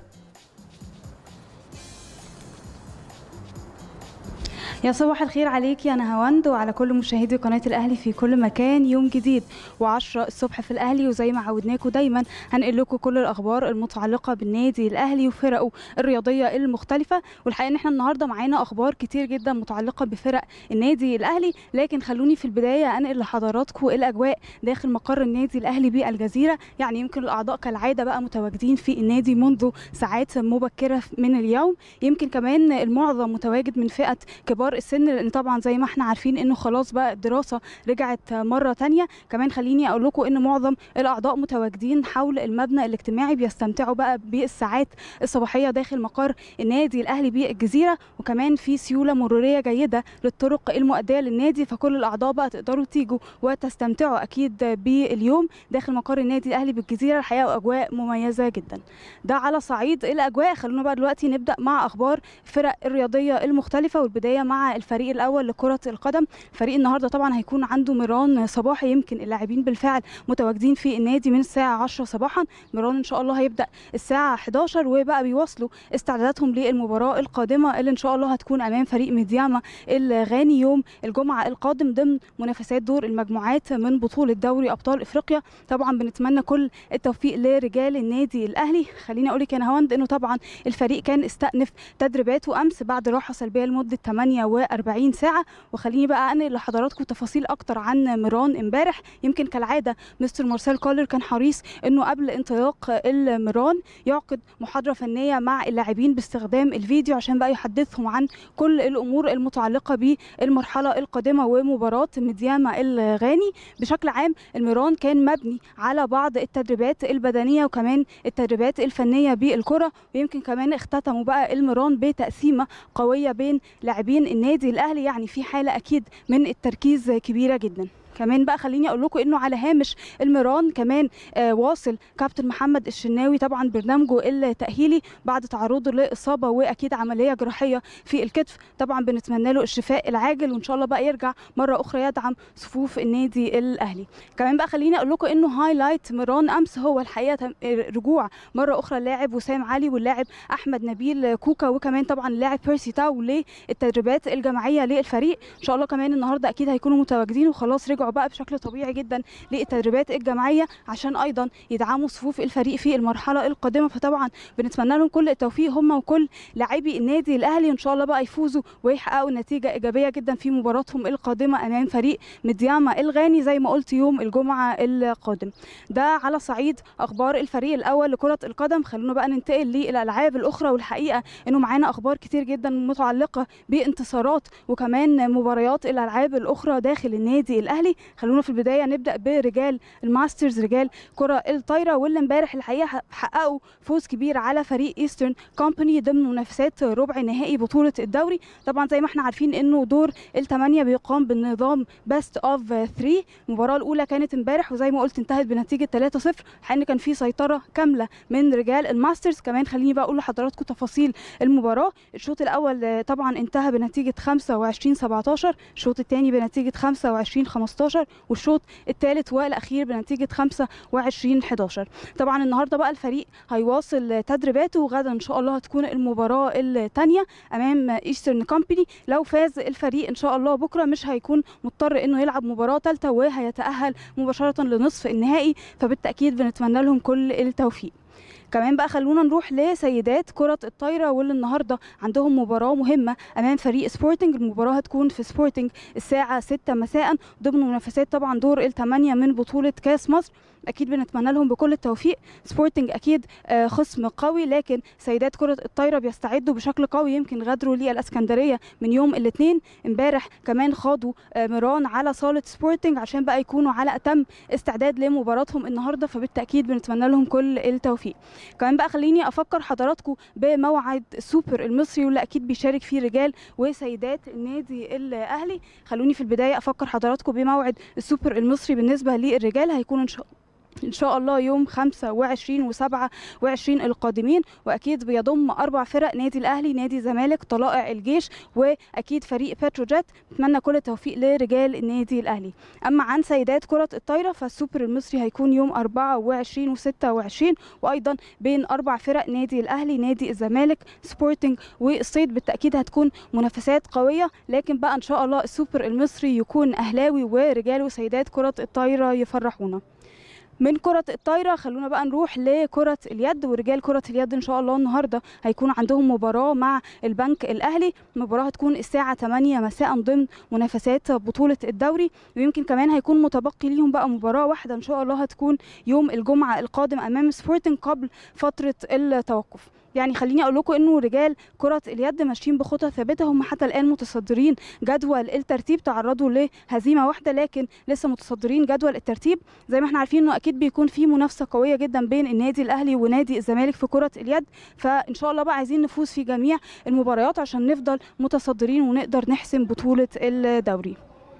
يا صباح الخير عليكي انا هوند وعلى كل مشاهدي قناه الاهلي في كل مكان يوم جديد و10 الصبح في الاهلي وزي ما عودناكم دايما هنقل لكم كل الاخبار المتعلقه بالنادي الاهلي وفرقه الرياضيه المختلفه والحقيقه ان احنا النهارده معانا اخبار كتير جدا متعلقه بفرق النادي الاهلي لكن خلوني في البدايه انقل لحضراتكم الاجواء داخل مقر النادي الاهلي بالجزيره يعني يمكن الاعضاء كالعاده بقى متواجدين في النادي منذ ساعات مبكره من اليوم يمكن كمان المعظم متواجد من فئه كبار السن لان طبعا زي ما احنا عارفين انه خلاص بقى الدراسه رجعت مره تانية كمان خليني اقول لكم ان معظم الاعضاء متواجدين حول المبنى الاجتماعي بيستمتعوا بقى بالساعات الصباحيه داخل مقر النادي الاهلي بالجزيره وكمان في سيوله مروريه جيده للطرق المؤديه للنادي فكل الاعضاء بقى تقدروا تيجوا وتستمتعوا اكيد باليوم داخل مقر النادي الاهلي بالجزيره الحقيقه واجواء مميزه جدا ده على صعيد الاجواء خلونا بقى دلوقتي نبدا مع اخبار فرق الرياضيه المختلفه والبدايه مع الفريق الاول لكره القدم فريق النهارده طبعا هيكون عنده ميران صباحي يمكن اللاعبين بالفعل متواجدين في النادي من الساعه 10 صباحا ميران ان شاء الله هيبدا الساعه 11 وبقى بيواصلوا استعداداتهم للمباراه القادمه اللي ان شاء الله هتكون امام فريق ميدياما الغاني يوم الجمعه القادم ضمن منافسات دور المجموعات من بطوله دوري ابطال افريقيا طبعا بنتمنى كل التوفيق لرجال النادي الاهلي خليني اقول لك يا نهاوند انه طبعا الفريق كان استأنف تدريباته امس بعد راحه سلبيه لمده 48 48 ساعه وخليني بقى انقل لحضراتكم تفاصيل اكتر عن ميران امبارح يمكن كالعاده مستر مارسيل كولر كان حريص انه قبل انطلاق الميران يعقد محاضره فنيه مع اللاعبين باستخدام الفيديو عشان بقى يحدثهم عن كل الامور المتعلقه بالمرحله القادمه ومباراه مدياما الغاني بشكل عام الميران كان مبني على بعض التدريبات البدنيه وكمان التدريبات الفنيه بالكره ويمكن كمان اختتموا بقى الميران بتقسيمه قويه بين لاعبين النادي الاهلي يعني في حاله اكيد من التركيز كبيره جدا كمان بقى خليني اقول لكم انه على هامش الميران كمان آه واصل كابتن محمد الشناوي طبعا برنامجه التاهيلي بعد تعرضه لاصابه واكيد عمليه جراحيه في الكتف طبعا بنتمنى له الشفاء العاجل وان شاء الله بقى يرجع مره اخرى يدعم صفوف النادي الاهلي كمان بقى خليني اقول لكم انه هايلايت ميران امس هو الحقيقه رجوع مره اخرى اللاعب وسام علي واللاعب احمد نبيل كوكا وكمان طبعا اللاعب بيرسي تاو للتدريبات الجماعيه للفريق ان شاء الله كمان النهارده اكيد هيكونوا متواجدين وخلاص رجعوا بقى بشكل طبيعي جدا للتدريبات الجماعيه عشان ايضا يدعموا صفوف الفريق في المرحله القادمه فطبعا بنتمنى لهم كل التوفيق هم وكل لاعبي النادي الاهلي وان شاء الله بقى يفوزوا ويحققوا نتيجه ايجابيه جدا في مباراتهم القادمه امام فريق مدياما الغاني زي ما قلت يوم الجمعه القادم ده على صعيد اخبار الفريق الاول لكره القدم خلونا بقى ننتقل للالعاب الاخرى والحقيقه انه معانا اخبار كتير جدا متعلقه بانتصارات وكمان مباريات الالعاب الاخرى داخل النادي الاهلي خلونا في البدايه نبدا برجال الماسترز رجال كره الطايره واللي امبارح الحقيقه حققوا فوز كبير على فريق ايسترن كومباني ضمن منافسات ربع نهائي بطوله الدوري طبعا زي ما احنا عارفين انه دور الثمانيه بيقام بالنظام بيست اوف 3 المباراه الاولى كانت امبارح وزي ما قلت انتهت بنتيجه 3-0 حين كان في سيطره كامله من رجال الماسترز كمان خليني بقى اقول لحضراتكم تفاصيل المباراه الشوط الاول طبعا انتهى بنتيجه 25 17 الشوط الثاني بنتيجه 25 15 والشوط الثالث والاخير بنتيجه 25 11 طبعا النهارده بقى الفريق هيواصل تدريباته وغدا ان شاء الله هتكون المباراه الثانيه امام ايسترن كومباني لو فاز الفريق ان شاء الله بكره مش هيكون مضطر انه يلعب مباراه ثالثه وهيتاهل مباشره لنصف النهائي فبالتاكيد بنتمنى لهم كل التوفيق كمان بقى خلونا نروح لسيدات كرة الطايرة واللي النهاردة عندهم مباراة مهمة أمام فريق سبورتنج المباراة هتكون في سبورتنج الساعة 6 مساء ضمن منافسات طبعا دور الثمانية من بطولة كاس مصر اكيد بنتمنى لهم بكل التوفيق سبورتنج اكيد خصم قوي لكن سيدات كره الطايره بيستعدوا بشكل قوي يمكن غادروا للاسكندريه من يوم الاثنين امبارح كمان خاضوا ميران على صاله سبورتنج عشان بقى يكونوا على اتم استعداد لمباراتهم النهارده فبالتاكيد بنتمنى لهم كل التوفيق كمان بقى خليني افكر حضراتكم بموعد السوبر المصري واللي اكيد بيشارك فيه رجال وسيدات النادي الاهلي خلوني في البدايه افكر حضراتكم بموعد السوبر المصري بالنسبه للرجال هيكون ان شاء ان شاء الله يوم 25 و27 القادمين واكيد بيضم اربع فرق نادي الاهلي نادي الزمالك طلائع الجيش واكيد فريق بتروجيت اتمنى كل التوفيق لرجال النادي الاهلي اما عن سيدات كره الطايره فالسوبر المصري هيكون يوم 24 و26 وايضا بين اربع فرق نادي الاهلي نادي الزمالك سبورتنج والصيد بالتاكيد هتكون منافسات قويه لكن بقى ان شاء الله السوبر المصري يكون اهلاوي ورجال وسيدات كره الطايره يفرحونا من كرة الطايرة خلونا بقى نروح لكرة اليد ورجال كرة اليد إن شاء الله النهاردة هيكون عندهم مباراة مع البنك الأهلي المباراة هتكون الساعة 8 مساء ضمن منافسات بطولة الدوري ويمكن كمان هيكون متبقي ليهم بقى مباراة واحدة إن شاء الله هتكون يوم الجمعة القادم أمام سبورتنج قبل فترة التوقف يعني خليني اقول لكم انه رجال كره اليد ماشيين بخطى ثابته هم حتى الان متصدرين جدول الترتيب تعرضوا لهزيمه واحده لكن لسه متصدرين جدول الترتيب زي ما احنا عارفين انه اكيد بيكون في منافسه قويه جدا بين النادي الاهلي ونادي الزمالك في كره اليد فان شاء الله بقى عايزين نفوز في جميع المباريات عشان نفضل متصدرين ونقدر نحسم بطوله الدوري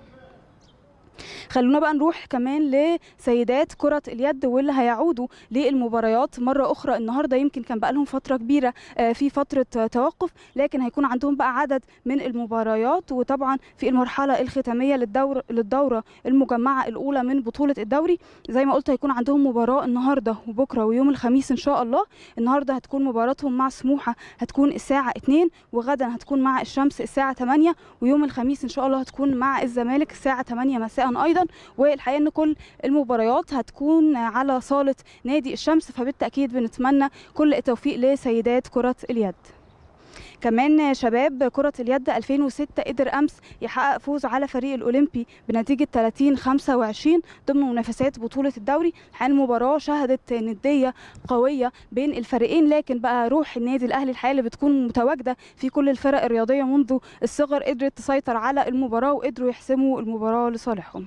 خلونا بقى نروح كمان لسيدات كرة اليد واللي هيعودوا للمباريات مرة أخرى النهاردة يمكن كان بقى لهم فترة كبيرة في فترة توقف لكن هيكون عندهم بقى عدد من المباريات وطبعا في المرحلة الختامية للدورة للدورة المجمعة الأولى من بطولة الدوري زي ما قلت هيكون عندهم مباراة النهاردة وبكرة ويوم الخميس إن شاء الله النهاردة هتكون مباراتهم مع سموحة هتكون الساعة 2 وغدا هتكون مع الشمس الساعة 8 ويوم الخميس إن شاء الله هتكون مع الزمالك الساعة 8 مساء أيضا والحقيقه ان كل المباريات هتكون على صاله نادي الشمس فبالتاكيد بنتمنى كل التوفيق لسيدات كره اليد كمان شباب كرة اليد 2006 قدر أمس يحقق فوز على فريق الأولمبي بنتيجة 30 25 ضمن منافسات بطولة الدوري الحقيقة المباراة شهدت ندية قوية بين الفريقين لكن بقى روح النادي الأهلي الحقيقة اللي بتكون متواجدة في كل الفرق الرياضية منذ الصغر قدرت تسيطر على المباراة وقدروا يحسموا المباراة لصالحهم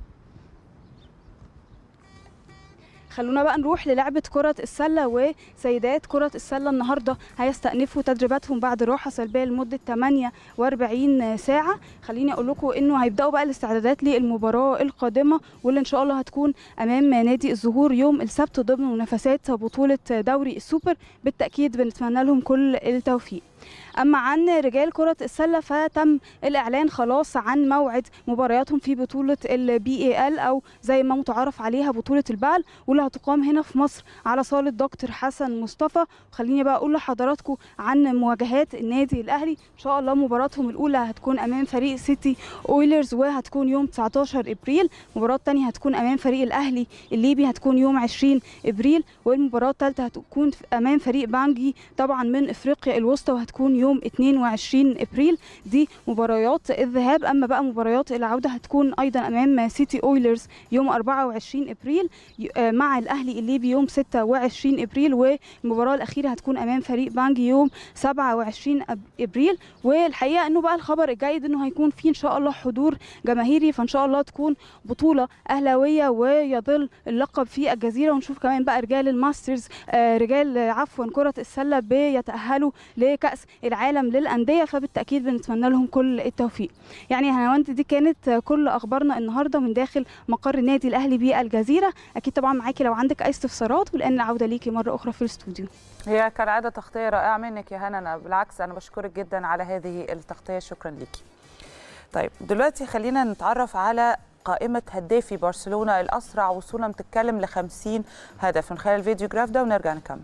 خلونا بقى نروح للعبة كرة السلة وسيدات كرة السلة النهاردة هيستأنفوا تدريباتهم بعد راحة سلبية لمدة 48 ساعة خليني أقول لكم إنه هيبدأوا بقى الاستعدادات للمباراة القادمة واللي إن شاء الله هتكون أمام نادي الزهور يوم السبت ضمن منافسات بطولة دوري السوبر بالتأكيد بنتمنى لهم كل التوفيق اما عن رجال كره السله فتم الاعلان خلاص عن موعد مبارياتهم في بطوله البي اي ال او زي ما متعارف عليها بطوله البعل واللي هتقام هنا في مصر على صاله دكتور حسن مصطفى وخليني بقى اقول لحضراتكم عن مواجهات النادي الاهلي ان شاء الله مباراتهم الاولى هتكون امام فريق سيتي اويلرز وهتكون يوم 19 ابريل المباراه الثانيه هتكون امام فريق الاهلي الليبي هتكون يوم 20 ابريل والمباراه الثالثه هتكون امام فريق بانجي طبعا من افريقيا الوسطى وهتكون يوم 22 ابريل دي مباريات الذهاب اما بقى مباريات العوده هتكون ايضا امام سيتي اويلرز يوم 24 ابريل مع الاهلي الليبي يوم 26 ابريل والمباراه الاخيره هتكون امام فريق بانجي يوم 27 ابريل والحقيقه انه بقى الخبر الجيد انه هيكون في ان شاء الله حضور جماهيري فان شاء الله تكون بطوله اهلاويه ويظل اللقب في الجزيره ونشوف كمان بقى رجال الماسترز رجال عفوا كره السله بيتاهلوا لكاس العالم للانديه فبالتاكيد بنتمنى لهم كل التوفيق يعني يا هنوانت دي كانت كل اخبارنا النهارده من داخل مقر النادي الاهلي بالجزيره اكيد طبعا معاكي لو عندك اي استفسارات والان العوده ليكي مره اخرى في الاستوديو هي كالعاده تغطيه رائعه منك يا هنا أنا بالعكس انا بشكرك جدا على هذه التغطيه شكرا ليكي طيب دلوقتي خلينا نتعرف على قائمة هدافي برشلونة الأسرع وصولا بتتكلم ل 50 هدف من خلال الفيديو جراف ده ونرجع نكمل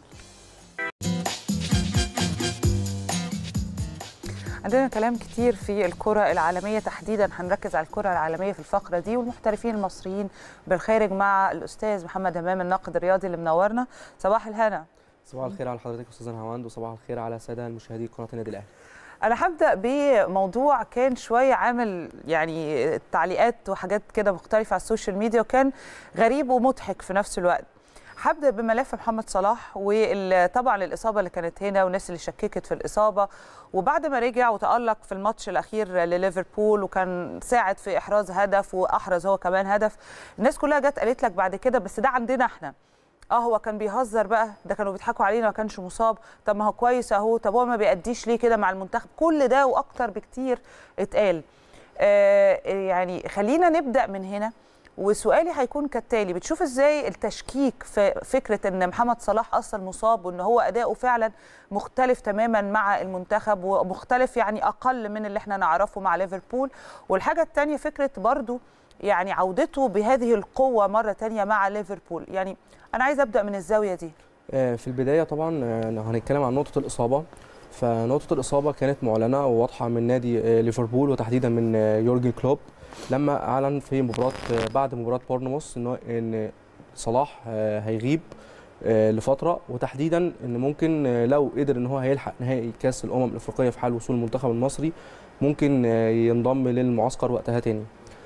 عندنا كلام كتير في الكرة العالمية تحديدا هنركز على الكرة العالمية في الفقرة دي والمحترفين المصريين بالخارج مع الأستاذ محمد همام الناقد الرياضي اللي منورنا صباح الهنا صباح الخير على حضرتك استاذ هواند وصباح الخير على الساده المشاهدي قناه النادي الاهلي انا هبدا بموضوع كان شويه عامل يعني تعليقات وحاجات كده مختلفه على السوشيال ميديا وكان غريب ومضحك في نفس الوقت هبدا بملف محمد صلاح وطبعا الاصابه اللي كانت هنا والناس اللي شككت في الاصابه وبعد ما رجع وتالق في الماتش الاخير لليفربول وكان ساعد في احراز هدف واحرز هو كمان هدف الناس كلها جت قالت لك بعد كده بس ده عندنا احنا اه هو كان بيهزر بقى ده كانوا بيضحكوا علينا ما كانش مصاب طب ما هو كويس اهو طب هو ما بيأديش ليه كده مع المنتخب كل ده واكتر بكتير اتقال آه يعني خلينا نبدا من هنا وسؤالي هيكون كالتالي بتشوف ازاي التشكيك في فكره ان محمد صلاح اصلا مصاب وان هو اداؤه فعلا مختلف تماما مع المنتخب ومختلف يعني اقل من اللي احنا نعرفه مع ليفربول والحاجه الثانيه فكره برضو يعني عودته بهذه القوه مره ثانيه مع ليفربول يعني انا عايزه ابدا من الزاويه دي في البدايه طبعا لو هنتكلم عن نقطه الاصابه فنقطه الاصابه كانت معلنه وواضحه من نادي ليفربول وتحديدا من يورجن كلوب لما اعلن في مباراه بعد مباراه بورنموث ان ان صلاح هيغيب لفتره وتحديدا ان ممكن لو قدر ان هو هيلحق نهائي كاس الامم الافريقيه في حال وصول المنتخب المصري ممكن ينضم للمعسكر وقتها تاني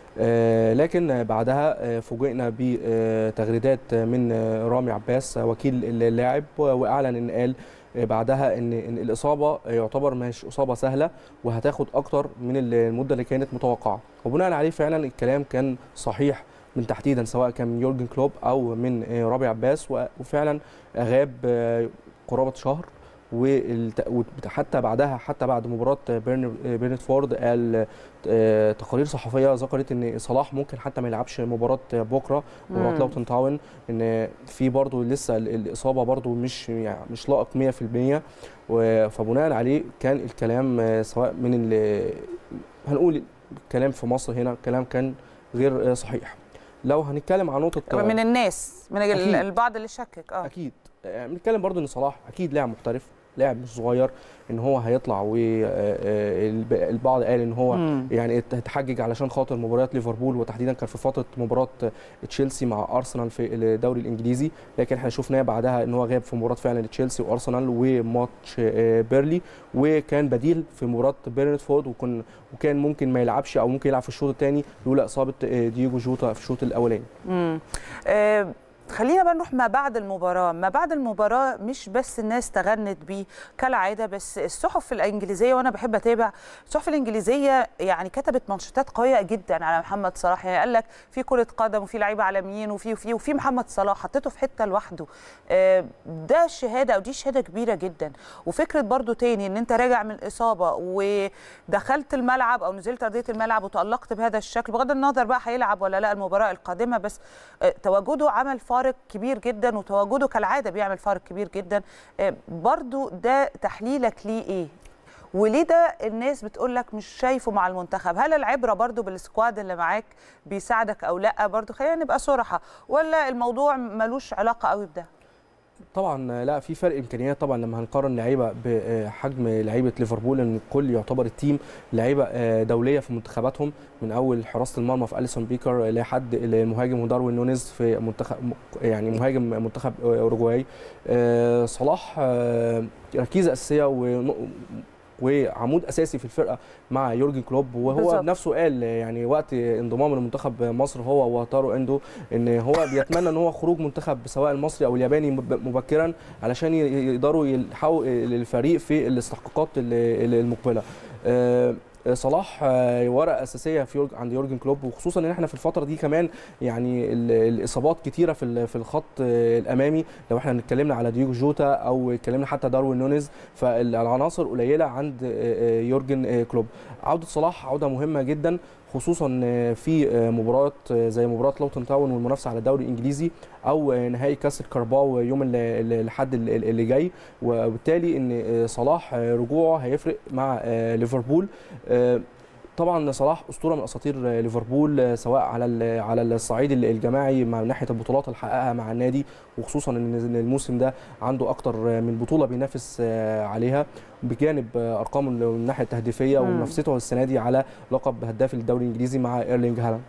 لكن بعدها فوجئنا بتغريدات من رامي عباس وكيل اللاعب واعلن ان قال بعدها ان ان الاصابه يعتبر مش اصابه سهله وهتاخد اكتر من المده اللي كانت متوقعه وبناء عليه فعلا الكلام كان صحيح من تحديدا سواء كان من يورجن كلوب او من رامي عباس وفعلا غاب قرابه شهر وحتى بعدها حتى بعد مباراه بيرنتفورد قال تقارير صحفيه ذكرت ان صلاح ممكن حتى ما يلعبش مباراه بكره مباراه لوتن تاون ان في برضه لسه الاصابه برضه مش يعني مش لائق 100% فبناء عليه كان الكلام سواء من هنقول الكلام في مصر هنا الكلام كان غير صحيح لو هنتكلم عن نقطه من الناس من أكيد. البعض اللي شكك اه اكيد بنتكلم برضه ان صلاح اكيد لاعب محترف لاعب مش صغير ان هو هيطلع والبعض قال ان هو مم. يعني ات- اتحجج علشان خاطر مباريات ليفربول وتحديدا كان في فتره مباراه تشيلسي مع ارسنال في الدوري الانجليزي لكن احنا شفناه بعدها ان هو غاب في مباراه فعلا تشيلسي وارسنال وماتش آه، بيرلي وكان بديل في مباراه بيرنتفورد وكان وكان ممكن ما يلعبش او ممكن يلعب في الشوط الثاني لولا اصابه آه، دييجو جوتا في الشوط الاولاني مم. آه، خلينا بقى نروح ما بعد المباراة ما بعد المباراة مش بس الناس تغنت بيه كالعادة بس الصحف الإنجليزية وأنا بحب أتابع الصحف الإنجليزية يعني كتبت منشطات قوية جدا على محمد صلاح يعني قال لك في كرة قدم وفي لعيبة عالميين وفي وفي وفي محمد صلاح حطيته في حتة لوحده آه، ده شهادة أو دي شهادة كبيرة جدا وفكرة برضو تاني إن أنت راجع من إصابة ودخلت الملعب أو نزلت أرضية الملعب وتألقت بهذا الشكل بغض النظر بقى هيلعب ولا لا المباراة القادمة بس آه، تواجده عمل فارق كبير جدا وتواجده كالعاده بيعمل فارق كبير جدا آه، برضو ده تحليلك ليه ايه وليه ده الناس بتقول لك مش شايفه مع المنتخب هل العبره برضو بالسكواد اللي معاك بيساعدك او لا برضو خلينا نبقى صراحه ولا الموضوع ملوش علاقه قوي بده طبعا لا في فرق امكانيات طبعا لما هنقارن لعيبه بحجم لعيبه ليفربول ان الكل يعتبر التيم لعيبه آه، دوليه في منتخباتهم من اول حراسه المرمى في اليسون بيكر لحد المهاجم داروين نونيز في منتخب يعني مهاجم منتخب اوروجواي آه، صلاح آه، ركيزه اساسيه ون- وعمود اساسي في الفرقه مع يورجن كلوب وهو بالظبط. بنفسه قال يعني وقت انضمامه لمنتخب مصر هو وتارو اندو ان هو بيتمنى ان هو خروج منتخب سواء المصري او الياباني مب- مبكرا علشان ي- يقدروا يلحقوا الفريق في الاستحقاقات ال- ال- المقبله آه، صلاح آه، ورقه اساسيه في يورج عند يورجن كلوب وخصوصا ان احنا في الفتره دي كمان يعني ال- الاصابات كتيره في ال- في الخط آه، الامامي لو احنا اتكلمنا على ديوجو جوتا او اتكلمنا حتى داروين نونيز فالعناصر قليله عند آه، آه، يورجن آه، كلوب عوده صلاح عوده مهمه جدا خصوصا آه، في آه، مباراه آه، زي مباراه لوتون تاون والمنافسه على الدوري الانجليزي او آه، نهائي كاس الكارباو يوم ال- ال- الحد ال- ال- اللي جاي وبالتالي ان آه، صلاح آه، رجوعه هيفرق مع آه، ليفربول آه، طبعا صلاح اسطوره من اساطير آه، ليفربول آه، سواء على ال- على الصعيد ال- الجماعي مع ناحيه البطولات اللي حققها مع النادي وخصوصا ان إن الموسم ده عنده اكتر آه، من بطوله بينافس آه، عليها بجانب آه، ارقامه من الناحيه التهديفيه مم. ومنافسته السنه دي على لقب هداف الدوري الانجليزي مع ايرلينج هالاند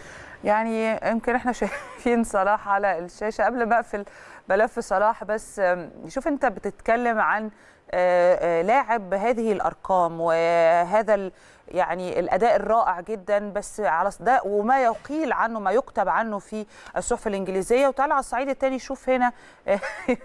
يعني يمكن احنا شايفين صلاح على الشاشه قبل ما اقفل ملف صلاح بس آم، شوف انت بتتكلم عن آه، آه، لاعب بهذه الارقام وهذا ال- يعني الاداء الرائع جدا بس على ص- ده وما يقيل عنه ما يكتب عنه في الصحف الانجليزيه وتعالى على الصعيد الثاني شوف هنا آه،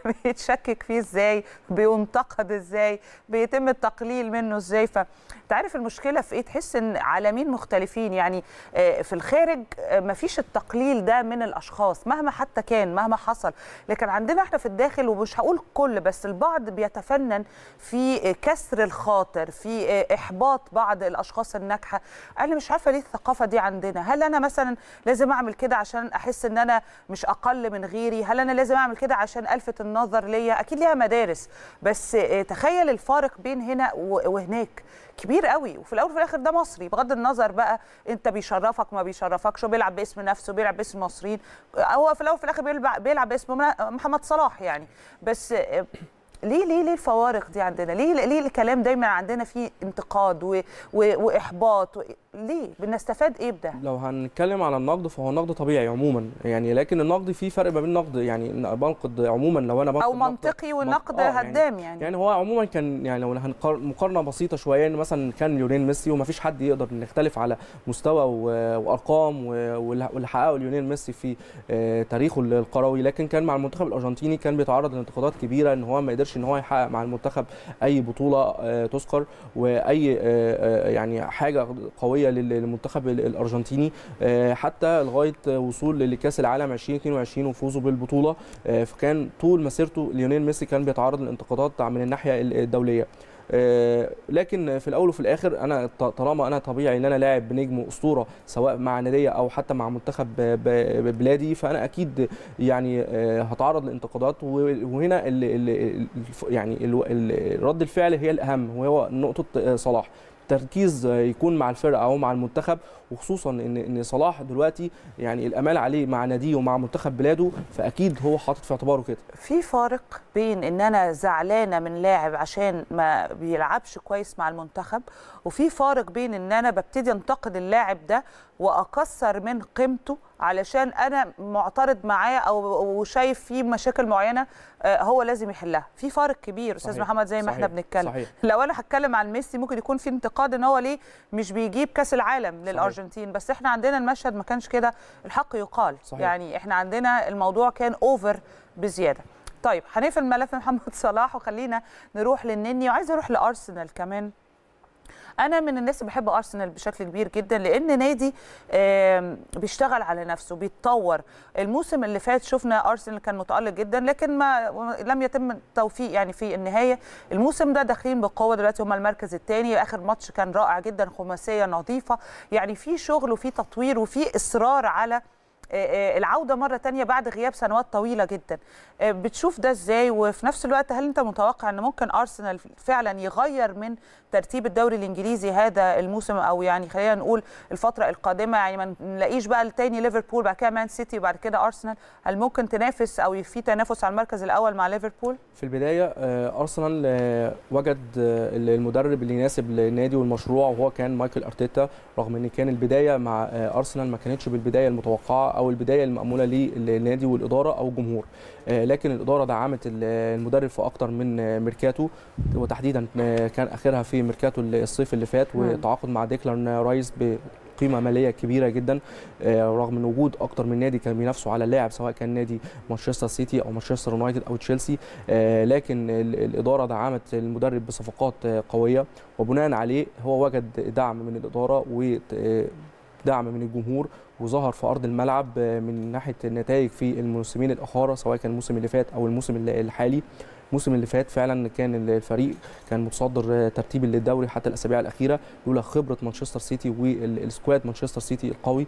بيتشكك فيه ازاي بينتقد ازاي بيتم التقليل منه ازاي ف تعرف المشكله في ايه تحس ان عالمين مختلفين يعني آه، في الخارج آه، مفيش التقليل ده من الاشخاص مهما حتى كان مهما حصل لكن عندنا احنا في الداخل ومش هقول كل بس البعض بيتفنن في آه، كسر الخاطر في آه، احباط بعض الاشخاص الناجحه انا مش عارفه ليه الثقافه دي عندنا هل انا مثلا لازم اعمل كده عشان احس ان انا مش اقل من غيري هل انا لازم اعمل كده عشان الفت النظر ليا اكيد ليها مدارس بس آه، تخيل الفارق بين هنا و- وهناك كبير قوي وفي الاول وفي الاخر ده مصري بغض النظر بقى انت بيشرفك ما بيشرفكش وبيلعب باسم نفسه بيلعب باسم المصريين هو في الاول وفي الاخر بيلعب, بيلعب باسم منا- محمد صلاح يعني بس آه، ليه ليه ليه الفوارق دي عندنا ليه ليه الكلام دايما عندنا فيه انتقاد و و واحباط و ليه بنستفاد ايه بده لو هنتكلم على النقد فهو النقد طبيعي عموما يعني لكن النقد فيه فرق ما بين النقد يعني إن بنقد عموما لو انا بنقد او نقد- منطقي ونقد آه، يعني- هدام يعني, يعني هو عموما كان يعني لو هنقار- مقارنه بسيطه شويه ان مثلا كان ليونيل ميسي وما فيش حد يقدر نختلف على مستوى و- وارقام و- واللي واللي حققه ليونيل ميسي في آه، تاريخه القروي لكن كان مع المنتخب الارجنتيني كان بيتعرض لانتقادات كبيره ان هو ما قدرش ان هو يحقق مع المنتخب اي بطوله آه، تذكر واي آه، آه، يعني حاجه قويه لل- للمنتخب ال- الارجنتيني آه، حتى لغايه وصول لكاس العالم 2022 وفوزه بالبطوله آه، فكان طول مسيرته ليونيل ميسي كان بيتعرض لانتقادات من الناحيه ال- الدوليه آه، لكن في الاول وفي الاخر انا ط- طالما انا طبيعي ان انا لاعب نجم اسطوره سواء مع ناديه او حتى مع منتخب ب- ب- بلادي فانا اكيد يعني آه، هتعرض لانتقادات و- وهنا ال ال الف- يعني ال- ال- رد الفعل هي الاهم وهو نقطه آه، صلاح تركيز آه، يكون مع الفرقه او مع المنتخب وخصوصا ان ان صلاح دلوقتي يعني الامال عليه مع ناديه ومع منتخب بلاده فاكيد هو حاطط في اعتباره كده في فارق بين ان انا زعلانه من لاعب عشان ما بيلعبش كويس مع المنتخب وفي فارق بين ان انا ببتدي انتقد اللاعب ده واكسر من قيمته علشان انا معترض معاه او وشايف فيه مشاكل معينه آه، هو لازم يحلها في فارق كبير استاذ صحيح. محمد زي ما احنا صحيح. بنتكلم صحيح. لو انا هتكلم عن ميسي ممكن يكون في انتقاد ان هو ليه مش بيجيب كاس العالم للارجنتين بس احنا عندنا المشهد ما كانش كده الحق يقال صحيح. يعني احنا عندنا الموضوع كان اوفر بزياده طيب هنقفل ملف محمد صلاح وخلينا نروح للنني وعايزه اروح لارسنال كمان انا من الناس اللي بحب ارسنال بشكل كبير جدا لان نادي آم، بيشتغل على نفسه بيتطور الموسم اللي فات شفنا ارسنال كان متالق جدا لكن ما لم يتم التوفيق يعني في النهايه الموسم ده داخلين بقوه دلوقتي هم المركز الثاني اخر ماتش كان رائع جدا خماسيه نظيفه يعني في شغل وفي تطوير وفي اصرار على آه، آه، العوده مره تانية بعد غياب سنوات طويله جدا آه، بتشوف ده ازاي وفي نفس الوقت هل انت متوقع ان ممكن ارسنال فعلا يغير من ترتيب الدوري الانجليزي هذا الموسم او يعني خلينا نقول الفتره القادمه يعني ما نلاقيش بقى التاني ليفربول بعد كده مان سيتي وبعد كده ارسنال هل ممكن تنافس او في تنافس على المركز الاول مع ليفربول في البدايه آه، ارسنال آه، وجد آه، المدرب اللي يناسب للنادي والمشروع وهو كان مايكل ارتيتا رغم ان كان البدايه مع آه، ارسنال ما كانتش بالبدايه المتوقعه او البدايه الماموله للنادي والاداره او الجمهور آه، لكن الاداره دعمت ال- المدرب في اكتر من آه، ميركاتو وتحديدا آه، كان اخرها في ميركاتو الصيف اللي فات مم. وتعاقد مع ديكلان رايس بقيمه ماليه كبيره جدا آه، رغم من وجود اكتر من نادي كان بينافسوا على اللاعب سواء كان نادي مانشستر سيتي او مانشستر يونايتد او تشيلسي آه، لكن ال- الاداره دعمت المدرب بصفقات آه، قويه وبناء عليه هو وجد دعم من الاداره ودعم من الجمهور وظهر في ارض الملعب آه، من ناحيه النتائج في الموسمين الاخرى سواء كان الموسم اللي فات او الموسم اللي- الحالي الموسم اللي فات فعلا كان الفريق كان متصدر آه، ترتيب للدوري حتى الاسابيع الاخيره لولا خبره مانشستر سيتي والسكواد مانشستر سيتي القوي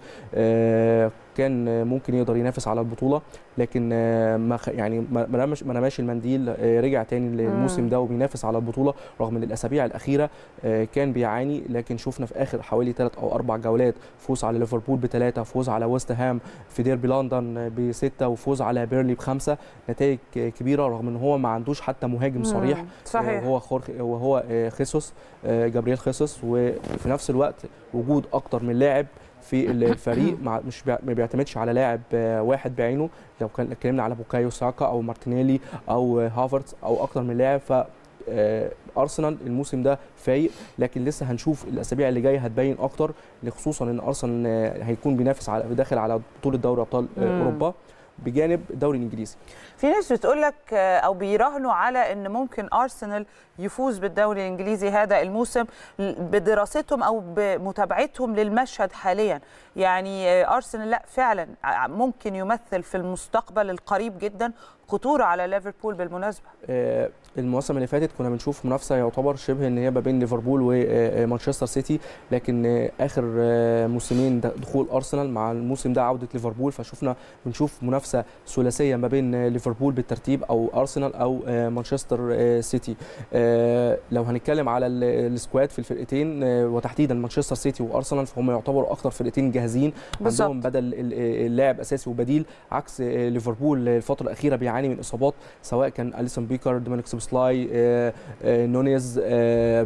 آه، كان آه، ممكن يقدر ينافس على البطوله لكن آه، ما خ- يعني ما ما رمش ما رماش المنديل آه، رجع تاني للموسم مم. ده وبينافس على البطوله رغم ان الاسابيع الاخيره آه، كان بيعاني لكن شفنا في اخر حوالي ثلاث او اربع جولات فوز على ليفربول بثلاثه فوز على ويست هام في ديربي لندن بسته وفوز على بيرلي بخمسه نتائج آه، كبيره رغم ان هو ما عندوش حتى مهاجم صريح مم، صحيح وهو خورخ وهو آه، خيسوس آه، جابرييل خيسوس وفي نفس الوقت وجود اكتر من لاعب في الفريق مع مش بيع- ما بيعتمدش على لاعب آه، واحد بعينه لو كان اتكلمنا على بوكايو ساكا او مارتينيلي او آه، هافرتز او اكتر من لاعب ف آه، ارسنال الموسم ده فايق لكن لسه هنشوف الاسابيع اللي جايه هتبين اكتر خصوصا ان ارسنال آه، هيكون بينافس على داخل على بطوله دوري ابطال آه، مم. اوروبا بجانب الدوري الانجليزي في ناس بتقول لك او بيراهنوا على ان ممكن ارسنال يفوز بالدوري الانجليزي هذا الموسم بدراستهم او بمتابعتهم للمشهد حاليا يعني آه، ارسنال لا فعلا ع- ممكن يمثل في المستقبل القريب جدا خطوره على ليفربول بالمناسبه آه، المواسم اللي فاتت كنا بنشوف منافسه يعتبر شبه ان هي ما بين ليفربول ومانشستر سيتي لكن آه، اخر آه، موسمين د- دخول ارسنال مع الموسم ده عوده ليفربول فشفنا بنشوف منافسه ثلاثيه ما بين آه، ليفربول بالترتيب او ارسنال او آه، مانشستر آه، سيتي آه، لو هنتكلم على ال- السكواد في الفرقتين آه، وتحديدا مانشستر سيتي وارسنال فهم يعتبروا اكتر فرقتين جاهزين بالظبط. عندهم بدل ال- اللاعب اساسي وبديل عكس آه، ليفربول الفتره الاخيره بيعاني من اصابات سواء كان اليسون بيكر دومينيك سوبسلاي آه، آه، نونيز آه،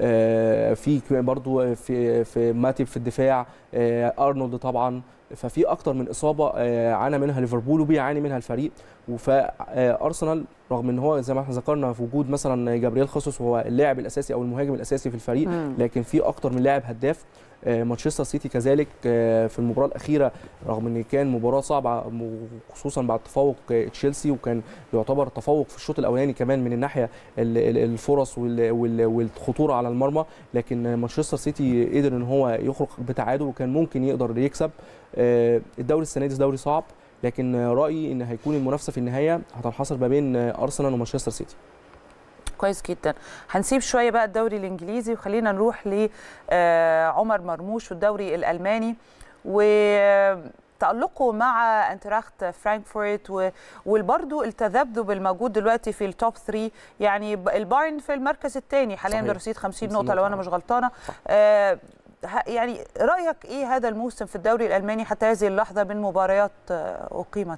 آه، في كمان برضو في في ماتيب في الدفاع آه، ارنولد طبعا ففي اكتر من اصابه آه، عانى منها ليفربول وبيعاني منها الفريق فارسنال رغم ان هو زي ما احنا ذكرنا في وجود مثلا جابرييل خصوص وهو اللاعب الاساسي او المهاجم الاساسي في الفريق مم. لكن في اكتر من لاعب هداف آه، مانشستر سيتي كذلك آه، في المباراه الاخيره رغم ان كان مباراه صعبه م- خصوصا بعد تفوق آه، تشيلسي وكان يعتبر تفوق في الشوط الاولاني كمان من الناحيه ال- ال- الفرص وال- وال- والخطوره على المرمى لكن آه، مانشستر سيتي قدر ان هو يخرج بتعادل وكان ممكن يقدر يكسب آه، الدوري السنه دي دوري صعب لكن آه، رايي ان هيكون المنافسه في النهايه هتنحصر ما بين آه، ارسنال ومانشستر سيتي كويس جدا هنسيب شويه بقى الدوري الانجليزي وخلينا نروح لعمر مرموش والدوري الالماني وتألقه مع انتراخت فرانكفورت وبرضه التذبذب الموجود دلوقتي في التوب 3 يعني ب- البايرن في المركز الثاني حاليا صحيح. برصيد 50 50 نقطه لو انا نقطة. مش غلطانه آه ه- يعني رايك ايه هذا الموسم في الدوري الالماني حتى هذه اللحظه من مباريات آه، اقيمت يعني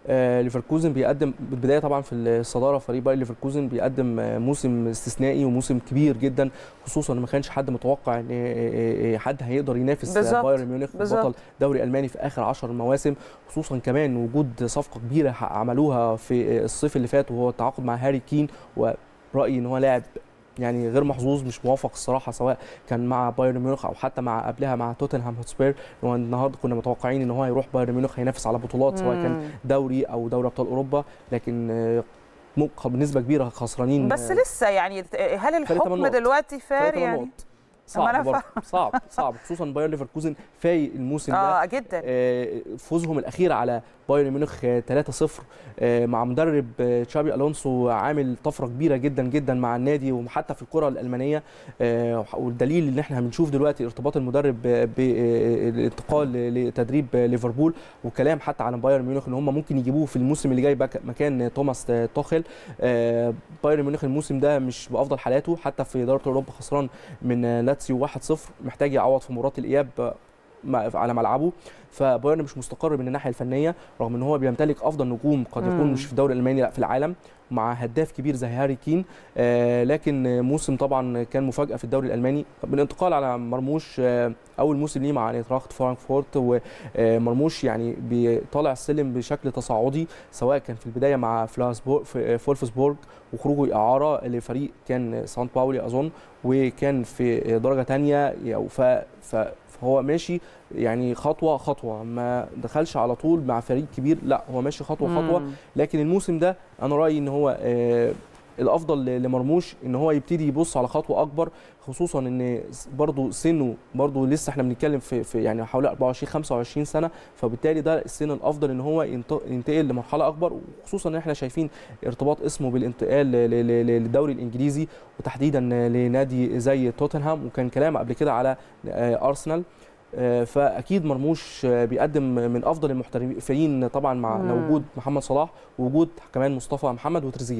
آه، ليفركوزن بيقدم بالبدايه طبعا في الصداره فريق باير ليفركوزن بيقدم آه، موسم استثنائي وموسم كبير جدا خصوصا ما كانش حد متوقع ان آه، آه، حد هيقدر ينافس بالظبط، آه، بايرن ميونخ بالظبط. بطل دوري الماني في اخر 10 مواسم خصوصا كمان وجود صفقه كبيره ح- عملوها في آه، الصيف اللي فات وهو التعاقد مع هاري كين ورايي ان هو لاعب يعني غير محظوظ مش موافق الصراحه سواء كان مع بايرن ميونخ او حتى مع قبلها مع توتنهام هوتسبير هو النهارده كنا متوقعين ان هو هيروح بايرن ميونخ هينافس على بطولات سواء كان مم. دوري او دوري ابطال اوروبا لكن آه، ممكن بنسبه كبيره خسرانين بس آه، لسه يعني هل فرق الحكم تمن نقط. دلوقتي فرق فار تمن يعني نقط. أما أنا صعب برضه صعب صعب خصوصا بايرن ليفركوزن فايق الموسم ده اه جدا آه، فوزهم الاخير على بايرن ميونخ آه، 3-0 آه، مع مدرب آه، تشابي الونسو عامل طفره كبيره جدا جدا مع النادي وحتى في الكره الالمانيه آه، والدليل ان احنا بنشوف دلوقتي ارتباط المدرب آه، بالانتقال لتدريب آه، ليفربول وكلام حتى عن بايرن ميونخ ان هم ممكن يجيبوه في الموسم اللي جاي بك- مكان توماس آه، توخيل آه، بايرن ميونخ الموسم ده مش بافضل حالاته حتى في دوري اوروبا خسران من آه، لاتسيو 1-0 محتاج يعوض في مباراه الاياب آه، مع- على ملعبه فبايرن مش مستقر من الناحيه الفنيه رغم ان هو بيمتلك افضل نجوم قد يكون مم. مش في الدوري الالماني لا في العالم مع هداف كبير زي هاري كين آه لكن موسم طبعا كان مفاجاه في الدوري الالماني بالانتقال على مرموش آه اول موسم ليه مع اينتراخت فرانكفورت ومرموش يعني بيطالع السلم بشكل تصاعدي سواء كان في البدايه مع فلاسبورغ في فولفسبورغ وخروجه اعاره لفريق كان سان باولي اظن وكان في درجه ثانيه ف ف- فهو ماشي يعني خطوه خطوه ما دخلش على طول مع فريق كبير لا هو ماشي خطوه خطوه مم. لكن الموسم ده انا رايي ان هو آه، الافضل ل- لمرموش ان هو يبتدي يبص على خطوه اكبر خصوصا ان س- برضو سنه برضو لسه احنا بنتكلم في, في يعني حوالي 24 25 سنه فبالتالي ده السن الافضل ان هو ينت- ينتقل لمرحله اكبر وخصوصا ان احنا شايفين ارتباط اسمه بالانتقال ل- ل- ل- للدوري الانجليزي وتحديدا لنادي زي توتنهام وكان كلام قبل كده على آه، ارسنال آه، فاكيد مرموش آه، بيقدم من افضل المحترفين طبعا مع مم. وجود محمد صلاح ووجود كمان مصطفى محمد وتريزيجيه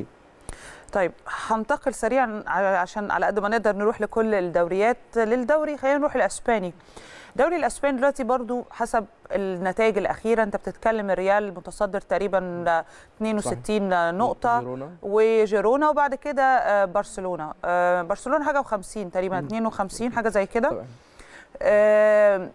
طيب هنتقل سريعا على- عشان على قد ما نقدر نروح لكل الدوريات للدوري خلينا نروح الاسباني الدوري الاسباني دلوقتي برضو حسب النتائج الاخيره انت بتتكلم الريال متصدر تقريبا 62 نقطه جيرونا. وجيرونا وبعد كده آه، برشلونه آه، برشلونه حاجه و50 تقريبا 52 حاجه زي كده طبعا آه،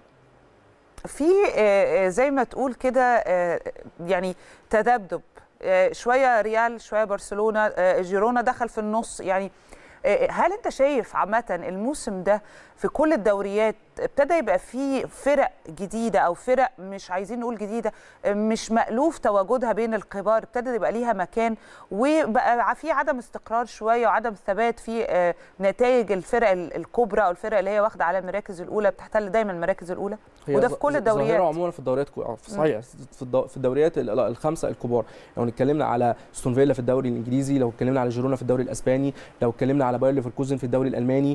في آه، آه، زي ما تقول كده آه، يعني تذبذب آه، شويه ريال شويه برشلونه آه، جيرونا دخل في النص يعني آه، هل انت شايف عامه الموسم ده في كل الدوريات ابتدى يبقى فيه فرق جديده او فرق مش عايزين نقول جديده آه، مش مألوف تواجدها بين الكبار ابتدى يبقى ليها مكان وبقى في عدم استقرار شويه وعدم ثبات في آه، نتائج الفرق ال- الكبرى او الفرق اللي هي واخده على المراكز الاولى بتحتل دايما المراكز الاولى هي وده ظ- في كل ظ- الدوريات. ظاهره عموما في الدوريات كو- آه، في صحيح في الدو- في الدوريات ال- ال- الخمسه الكبار لو اتكلمنا على ستون فيلا في الدوري الانجليزي لو اتكلمنا على جيرونا في الدوري الاسباني لو اتكلمنا على باير ليفركوزن في الدوري الالماني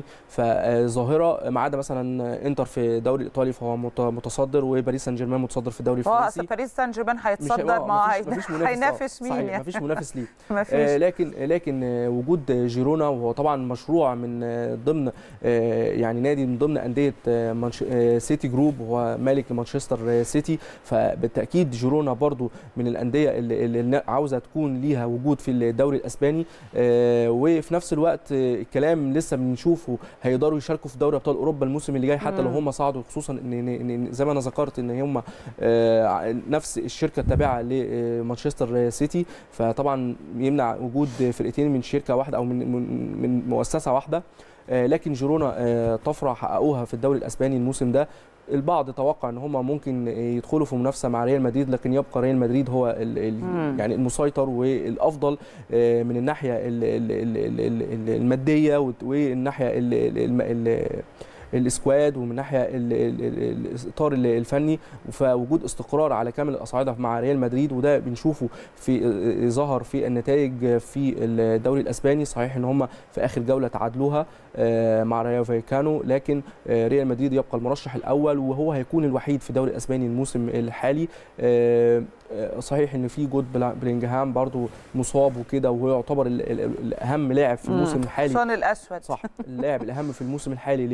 فظاهره ما عدا مثلا انتر في الدوري الايطالي فهو مت- متصدر وباريس سان جيرمان متصدر في الدوري هو الفرنسي اصل باريس سان جيرمان مش هيتصدر هيبقى- ما مفيش- مفيش منافس، آه، هينافس مين صحيح، يعني مفيش منافس ليه مفيش آه، لكن لكن آه، وجود جيرونا وهو طبعا مشروع من آه، ضمن آه، يعني نادي من ضمن انديه آه، منش- آه، سيتي جروب وهو مالك لمانشستر آه، سيتي فبالتاكيد جيرونا برضو من الانديه اللي, اللي عاوزه تكون ليها وجود في الدوري الاسباني آه، وفي نفس الوقت آه، الكلام لسه بنشوفه هيقدروا يشاركوا في دوري ابطال اوروبا الموسم اللي جاي حتى لو مم. هم صعدوا خصوصا ان إن- إن زي ما انا ذكرت ان هم آه، نفس الشركه التابعه لمانشستر سيتي فطبعا يمنع وجود فرقتين من شركه واحده او من من, من مؤسسه واحده آه، لكن جيرونا آه، طفره حققوها في الدوري الاسباني الموسم ده البعض توقع ان هم ممكن يدخلوا في منافسه مع ريال مدريد لكن يبقى ريال مدريد هو ال ال مم. يعني المسيطر والافضل آه، من الناحيه ال ال ال ال ال الماديه وت- والناحيه ال ال ال ال السكواد ومن ناحيه ال- ال- ال- الاطار ال- الفني فوجود استقرار على كامل الاصعده مع ريال مدريد وده بنشوفه في ظهر في النتائج في الدوري الاسباني صحيح ان هم في اخر جوله تعادلوها آه، مع ريال فايكانو لكن آه، ريال مدريد يبقى المرشح الاول وهو هيكون الوحيد في الدوري الاسباني الموسم الحالي آه، آه، صحيح ان في جود بلا- بلينجهام برضو مصاب وكده وهو يعتبر ال- ال- الاهم لاعب في الموسم الحالي الحصان الاسود صح اللاعب الاهم في الموسم الحالي ل- لريال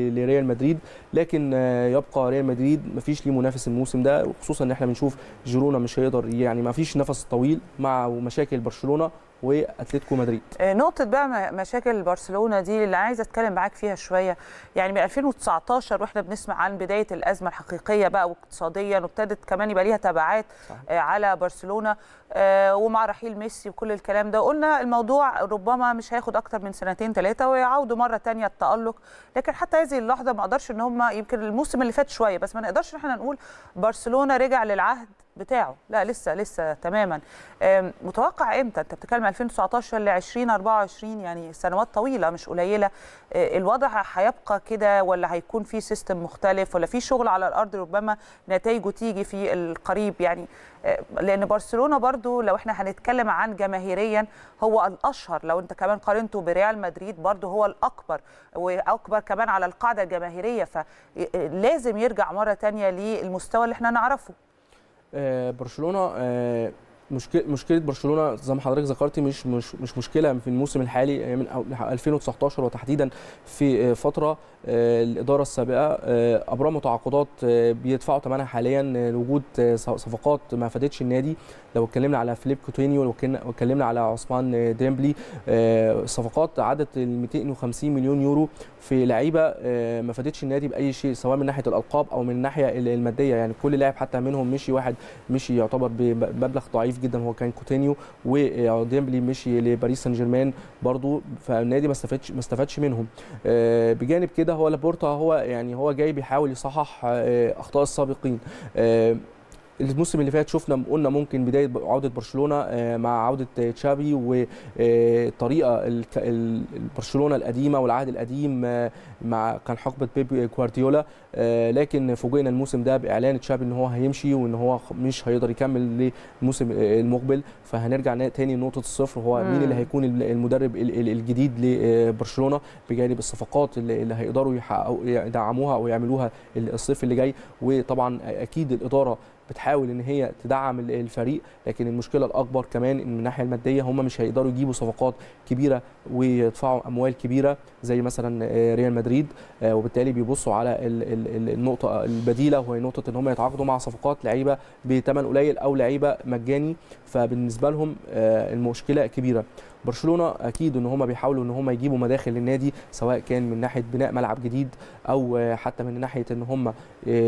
ريال مدريد لكن آه، يبقى ريال مدريد مفيش ليه منافس الموسم ده وخصوصا ان احنا بنشوف جيرونا مش هيقدر يعني مفيش نفس طويل مع مشاكل برشلونه واتلتيكو مدريد آه، نقطة بقى م- مشاكل برشلونة دي اللي عايزة اتكلم معاك فيها شوية يعني من 2019 واحنا بنسمع عن بداية الأزمة الحقيقية بقى واقتصاديا وابتدت كمان يبقى ليها تبعات آه، على برشلونة آه، ومع رحيل ميسي وكل الكلام ده قلنا الموضوع ربما مش هياخد أكتر من سنتين ثلاثة ويعودوا مرة تانية التألق لكن حتى هذه اللحظة ما اقدرش ان هم يمكن الموسم اللي فات شوية بس ما نقدرش ان احنا نقول برشلونة رجع للعهد بتاعه لا لسه لسه تماما آم، متوقع امتى انت بتتكلم 2019 ل 2024 يعني سنوات طويله مش قليله آه، الوضع هيبقى كده ولا هيكون في سيستم مختلف ولا في شغل على الارض ربما نتائجه تيجي في القريب يعني آه، لان برشلونه برضو لو احنا هنتكلم عن جماهيريا هو الاشهر لو انت كمان قارنته بريال مدريد برضو هو الاكبر واكبر كمان على القاعده الجماهيريه فلازم يرجع مره تانية للمستوى اللي احنا نعرفه آه، برشلونه آه، مشكله مشكله برشلونه زي ما حضرتك ذكرتي مش مش مش مشكله في الموسم الحالي آه، من أو- 2019 وتحديدا في آه، فتره آه، الاداره السابقه آه، ابرموا تعاقدات آه، بيدفعوا ثمنها حاليا آه، لوجود آه، ص- صفقات ما فادتش النادي لو اتكلمنا على فيليب كوتينيو لو كنا- اتكلمنا على عثمان آه، ديمبلي آه، صفقات عدت ال 250 مليون يورو في لعيبه آه، ما فادتش النادي باي شيء سواء من ناحيه الالقاب او من الناحيه ال- الماديه يعني كل لاعب حتى منهم مشي واحد مشي يعتبر بمبلغ ضعيف جدا هو كان كوتينيو وديمبلي مشي لباريس سان جيرمان برضو فالنادي ما استفادش ما استفادش منهم آه، بجانب كده هو لابورتا هو يعني هو جاي بيحاول يصحح آه، اخطاء السابقين آه، الموسم اللي فات شفنا قلنا ممكن بدايه عوده برشلونه آه، مع عوده آه، تشافي والطريقه برشلونه القديمه والعهد القديم آه، مع كان حقبه بيب جوارديولا آه، لكن فوجئنا الموسم ده باعلان تشافي ان هو هيمشي وان هو خ- مش هيقدر يكمل للموسم آه، المقبل فهنرجع نا- تاني لنقطه الصفر هو مين مم. اللي هيكون ال- المدرب ال- ال- الجديد لبرشلونه بجانب الصفقات اللي اللي هيقدروا يحققوا يدعموها او يعملوها الصيف اللي جاي وطبعا اكيد الاداره بتحاول ان هي تدعم ال- الفريق لكن المشكله الاكبر كمان ان من الناحيه الماديه هم مش هيقدروا يجيبوا صفقات كبيره ويدفعوا اموال كبيره زي مثلا آه، ريال مدريد آه، وبالتالي بيبصوا على ال- ال- ال- النقطه البديله وهي نقطه ان هم يتعاقدوا مع صفقات لعيبه بثمن قليل او لعيبه مجاني فبالنسبه لهم آه، المشكله كبيره برشلونه اكيد ان هم بيحاولوا ان هم يجيبوا مداخل للنادي سواء كان من ناحيه بناء ملعب جديد او آه، حتى من ناحيه ان هم آه،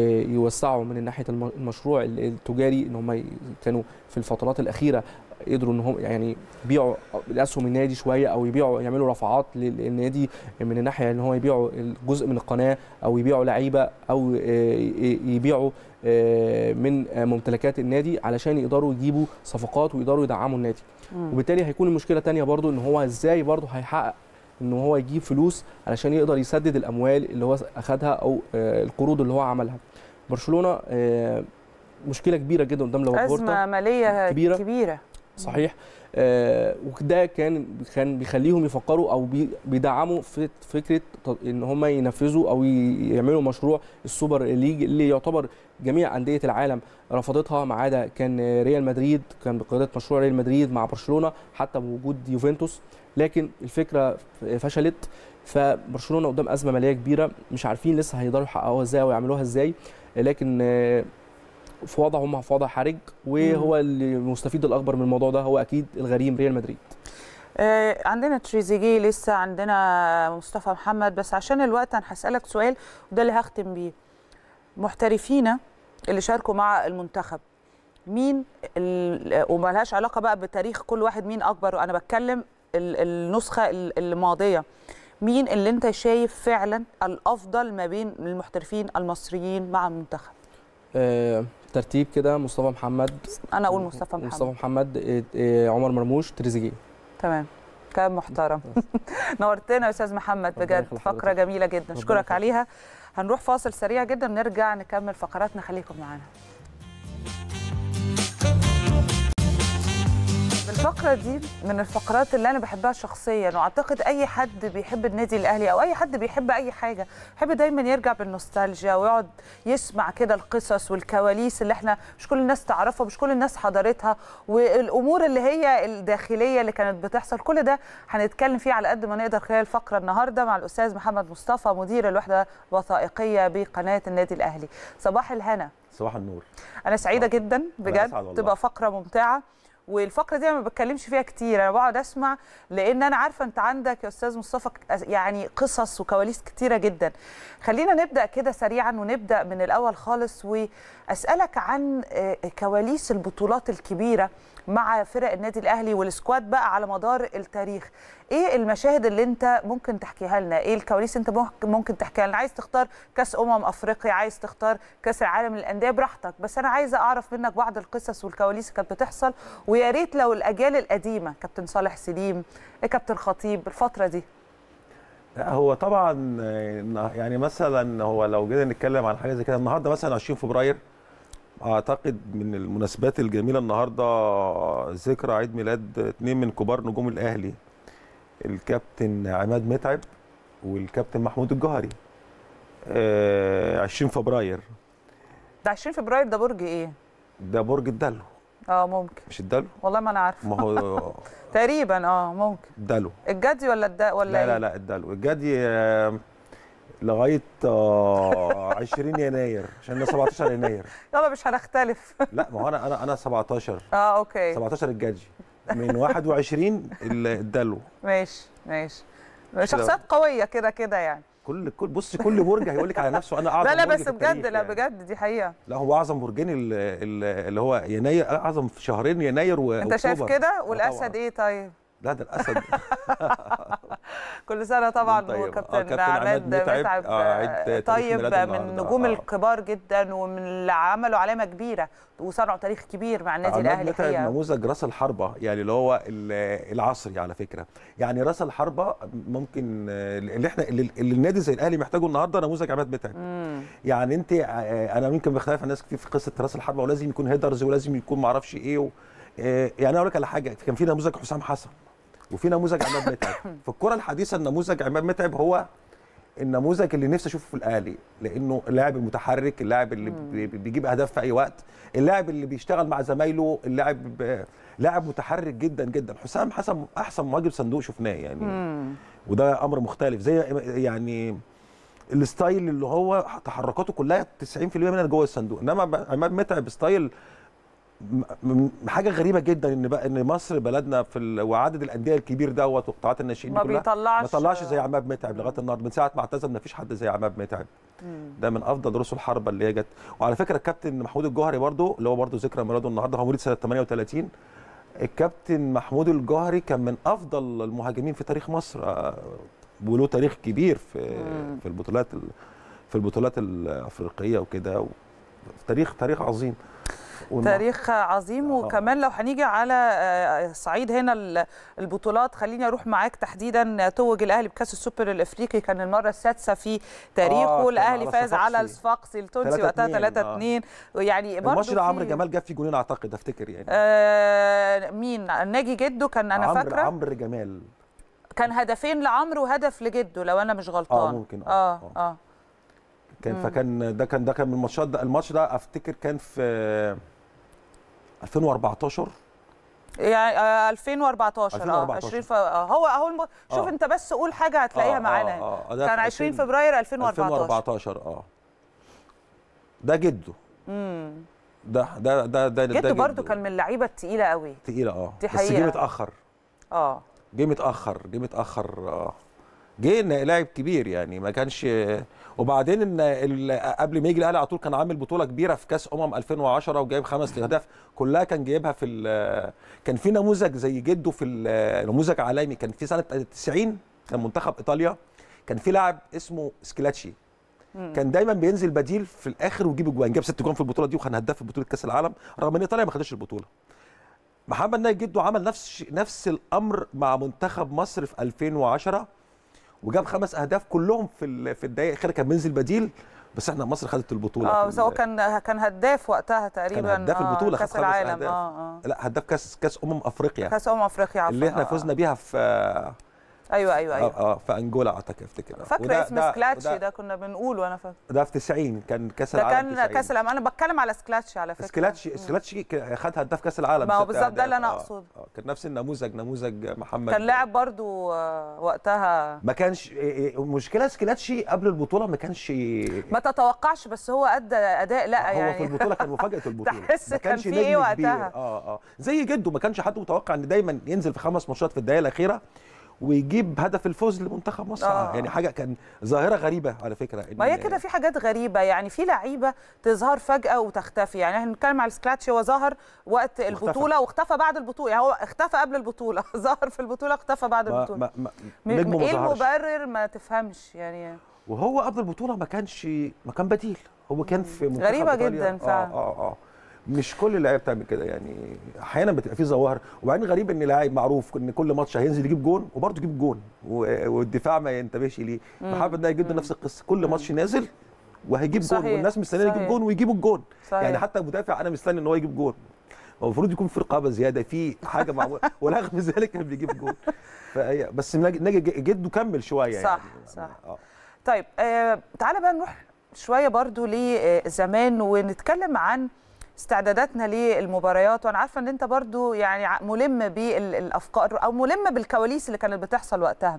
يوسعوا من ناحيه الم- المشروع ال- التجاري ان هم ي- كانوا في الفترات الاخيره قدروا ان هم يعني يبيعوا اسهم النادي شويه او يبيعوا يعملوا رفعات لل- للنادي من الناحيه ان هو يبيعوا جزء من القناه او يبيعوا لعيبه او آه، ي- يبيعوا آه، من آه، ممتلكات النادي علشان يقدروا يجيبوا صفقات ويقدروا يدعموا النادي وبالتالي هيكون المشكله تانية برضو ان هو ازاي برضو هيحقق ان هو يجيب فلوس علشان يقدر يسدد الاموال اللي هو اخدها او آه، القروض اللي هو عملها برشلونه آه، مشكله كبيره جدا قدام لابورتا ازمه ماليه كبيرة. كبيره, كبيرة. صحيح آه وده كان كان بيخليهم يفكروا او بي بيدعموا في فكره ط- ان هم ينفذوا او ي- يعملوا مشروع السوبر ليج اللي يعتبر جميع انديه العالم رفضتها ما عدا كان ريال مدريد كان بقياده مشروع ريال مدريد مع برشلونه حتى بوجود يوفنتوس لكن الفكره فشلت فبرشلونه قدام ازمه ماليه كبيره مش عارفين لسه هيقدروا يحققوها ازاي او يعملوها ازاي لكن آه، في وضع هم في وضع حرج وهو اللي المستفيد الاكبر من الموضوع ده هو اكيد الغريم ريال مدريد آه، عندنا تريزيجيه لسه عندنا مصطفى محمد بس عشان الوقت انا هسالك سؤال وده اللي هختم بيه محترفينا اللي شاركوا مع المنتخب مين ال- وملهاش علاقه بقى بتاريخ كل واحد مين اكبر انا بتكلم ال- النسخه ال- الماضيه مين اللي انت شايف فعلا الافضل ما بين المحترفين المصريين مع المنتخب آه، ترتيب كده مصطفى محمد انا اقول مصطفى محمد مصطفى محمد آه، آه، عمر مرموش تريزيجيه تمام كلام محترم نورتنا يا استاذ محمد ربنا بجد يخلي فقره حضرتك. جميله جدا ربنا اشكرك يخليك. عليها هنروح فاصل سريع جدا ونرجع نكمل فقراتنا خليكم معانا بالفقره الفقرة دي من الفقرات اللي أنا بحبها شخصيا وأعتقد أي حد بيحب النادي الأهلي أو أي حد بيحب أي حاجة يحب دايما يرجع بالنوستالجيا ويقعد يسمع كده القصص والكواليس اللي احنا مش كل الناس تعرفها مش كل الناس حضرتها والأمور اللي هي الداخلية اللي كانت بتحصل كل ده هنتكلم فيه على قد ما نقدر خلال الفقرة النهاردة مع الأستاذ محمد مصطفى مدير الوحدة الوثائقية بقناة النادي الأهلي صباح الهنا صباح النور أنا سعيدة جدا أسعد بجد والله. تبقى فقرة ممتعة والفقره دي أنا ما بتكلمش فيها كتير انا بقعد اسمع لان انا عارفه انت عندك يا استاذ مصطفى ك- يعني قصص وكواليس كتيره جدا خلينا نبدا كده سريعا ونبدا من الاول خالص واسالك عن آه، كواليس البطولات الكبيره مع فرق النادي الاهلي والسكواد بقى على مدار التاريخ ايه المشاهد اللي انت ممكن تحكيها لنا ايه الكواليس انت ممكن ممكن تحكيها لنا عايز تختار كاس امم افريقيا عايز تختار كاس العالم للانديه براحتك بس انا عايزه اعرف منك بعض القصص والكواليس اللي كانت بتحصل ويا ريت لو الاجيال القديمه كابتن صالح سليم إيه كابتن خطيب الفتره دي لا، هو طبعا آه، يعني مثلا هو لو جينا نتكلم عن حاجه زي كده النهارده مثلا 20 فبراير اعتقد من المناسبات الجميله النهارده ذكرى عيد ميلاد اثنين من كبار نجوم الاهلي الكابتن عماد متعب والكابتن محمود الجوهري آه، 20 فبراير ده 20 فبراير ده برج ايه ده برج الدلو اه ممكن مش الدلو والله ما انا عارفه ما هو تقريبا اه ممكن الدلو الجدي ولا الدا ولا لا لا إيه؟ لا الدلو الجدي آه، لغايه آه، 20 يناير عشان ده 17 يناير يلا مش هنختلف لا ما هو انا انا انا 17 اه اوكي 17 الجدي من 21 ال- الدلو ماشي ماشي شخصيات قويه كده كده يعني كل كل بص كل برج هيقول لك على نفسه انا اعظم لا لا برج بس في بجد التاريخ لا يعني. بجد دي حقيقه لا هو اعظم برجين ال- ال- اللي هو يناير اعظم في شهرين يناير و انت شايف أكتوبر. كده آه والاسد طبعاً. ايه طيب لا ده الاسد كل سنه طبعا طيب. آه، وكابتن كابتن عماد عماد متعب. متعب آه، عيد آه، تاريخ طيب ميلاده من النهاردة. النجوم آه. الكبار جدا ومن اللي عملوا علامه كبيره وصنعوا تاريخ كبير مع النادي عماد الاهلي متعب حقيقه نموذج راس الحربه يعني اللي هو ال- العصري على فكره يعني راس الحربه ممكن آه، اللي احنا اللي اللي النادي زي الاهلي محتاجه النهارده نموذج عماد متعب مم. يعني انت آه، انا يمكن بختلف عن ناس كتير في قصه راس الحربه ولازم يكون هيدرز ولازم يكون ما اعرفش ايه و... آه، يعني اقول لك على حاجه كان في نموذج حسام حسن وفي نموذج عماد متعب في الكره الحديثه النموذج عماد متعب هو النموذج اللي نفسي اشوفه في الاهلي لانه اللاعب المتحرك اللاعب اللي بي- بيجيب اهداف في اي وقت اللاعب اللي بيشتغل مع زمايله اللاعب ب- لاعب متحرك جدا جدا حسام حسن احسن مهاجم صندوق شفناه يعني مم. وده امر مختلف زي يعني الستايل اللي هو تحركاته كلها 90% منها جوه الصندوق انما عماد متعب ستايل م- م- حاجه غريبه جدا ان بقى ان مصر بلدنا في ال... وعدد الانديه الكبير دوت وقطاعات الناشئين ما دي كلها بيطلعش ما طلعش زي عماد متعب لغايه النهارده من ساعه ما اعتزل ما فيش حد زي عماد متعب مم. ده من افضل رؤوس الحربه اللي هي جت وعلى فكره الكابتن محمود الجوهري برضو اللي هو برضو ذكرى ميلاده النهارده هو مواليد سنه 38 الكابتن محمود الجوهري كان من افضل المهاجمين في تاريخ مصر آه، وله تاريخ كبير في مم. في البطولات ال- في البطولات الافريقيه وكده و- تاريخ تاريخ عظيم والنه- تاريخ عظيم آه. وكمان لو هنيجي على آه، صعيد هنا ال- البطولات خليني اروح معاك تحديدا توج الاهلي بكاس السوبر الافريقي كان المره السادسه في تاريخه آه، كان الاهلي على فاز على صفاقسي. الصفاقسي التونسي وقتها 3-2 3 آه. 2 يعني برضه الماتش ده عمرو في- جمال جاب فيه جونين اعتقد افتكر يعني آه مين ناجي جده كان انا عمرو فاكره عمرو جمال كان هدفين لعمرو وهدف لجده لو انا مش غلطان ممكن، آه، اه آه. اه كان مم. فكان ده كان ده كان من الماتشات ده الماتش ده افتكر كان في 2014 يعني آه 2014 اه 2014. 20 ف... آه هو اهو الم... شوف آه. انت بس قول حاجه هتلاقيها آه، معانا آه، هنا. آه، ده كان في 20 2000 فبراير 2014 2014 اه ده جده امم ده ده ده ده ده جده برضو كان من اللعيبه التقيله قوي تقيله اه دي بس جه حقيقة. متاخر اه جه متاخر جه متاخر اه جه إن لاعب كبير يعني ما كانش وبعدين ان ال- قبل ما يجي الاهلي على طول كان عامل بطوله كبيره في كاس امم 2010 وجايب خمس اهداف كلها كان جايبها في ال- كان في نموذج زي جده في ال- نموذج عالمي كان في سنه 90 كان منتخب ايطاليا كان في لاعب اسمه سكيلاتشي كان دايما بينزل بديل في الاخر ويجيب اجوان جاب ست جوان في البطوله دي وكان هداف في بطوله كاس العالم رغم ان ايطاليا ما خدتش البطوله محمد ناجي جده عمل نفس نفس الامر مع منتخب مصر في 2010 وجاب خمس اهداف كلهم في ال- في الدقائق الاخيره كان بينزل بديل بس احنا مصر خدت البطوله اه في بس هو ال- كان كان هداف وقتها تقريبا هداف آه، البطولة، خد كاس خمس العالم أهداف. اه اه لا هداف كاس كاس امم افريقيا كاس امم افريقيا عفوا اللي احنا آه، فزنا بيها في آه ايوه ايوه ايوه اه في انجولا اعتقد افتكر آه. فاكره وده- اسم ده- سكلاتشي وده- ده كنا بنقوله انا فاكره ده في 90 كان كاس ده العالم كان 90. كاس العالم انا بتكلم على سكلاتشي على فكره سكلاتشي سكلاتشي ك- خد هداف كاس العالم ما هو ست بالظبط ده اللي أهداف. انا آه، اقصده آه، كان نفس النموذج نموذج محمد كان لاعب برضو آه، وقتها ما كانش إيه- إيه، المشكله سكلاتشي قبل البطوله ما كانش ما تتوقعش بس هو ادى اداء لا هو يعني في البطوله كان مفاجاه البطوله تحس ما كان كانش في نجم إيه كبير. وقتها؟ اه اه زي جده ما كانش حد متوقع ان دايما ينزل في خمس ماتشات في الدقائق الاخيره ويجيب هدف الفوز لمنتخب مصر آه. يعني حاجه كان ظاهره غريبه على فكره إن- ما هي كده في حاجات غريبه يعني في لعيبه تظهر فجاه وتختفي يعني احنا بنتكلم على سكلاتشي هو ظهر وقت البطوله واختفى بعد البطوله يعني هو اختفى قبل البطوله ظهر في البطوله اختفى بعد ما البطوله ما ما م- نجمه ما ايه ظهرش. المبرر ما تفهمش يعني وهو قبل البطوله ما كانش ما كان بديل هو كان في منتخب غريبة إيطاليا. جداً فعلاً. اه اه اه مش كل اللعيبه بتعمل كده يعني احيانا بتبقى في ظواهر وبعدين غريب ان لاعب معروف ان كل ماتش هينزل يجيب جون وبرضه يجيب جون و- والدفاع ما ينتبهش ليه محمد ده جدا نفس القصه كل ماتش نازل وهيجيب جون صحيح، والناس مستنيه يجيب صحيح. جون ويجيبوا الجون صحيح. يعني حتى المدافع انا مستني ان هو يجيب جون هو المفروض يكون في رقابه زياده في حاجه معموله ورغم ذلك كان بيجيب جون فهي بس ناجي ناجي جده كمل شويه صح، يعني صح. آه. طيب آه تعالى بقى نروح شويه برضو لزمان ونتكلم عن استعداداتنا للمباريات وانا عارفه ان انت برضو يعني ع- ملم بالافكار او ملم بالكواليس اللي كانت بتحصل وقتها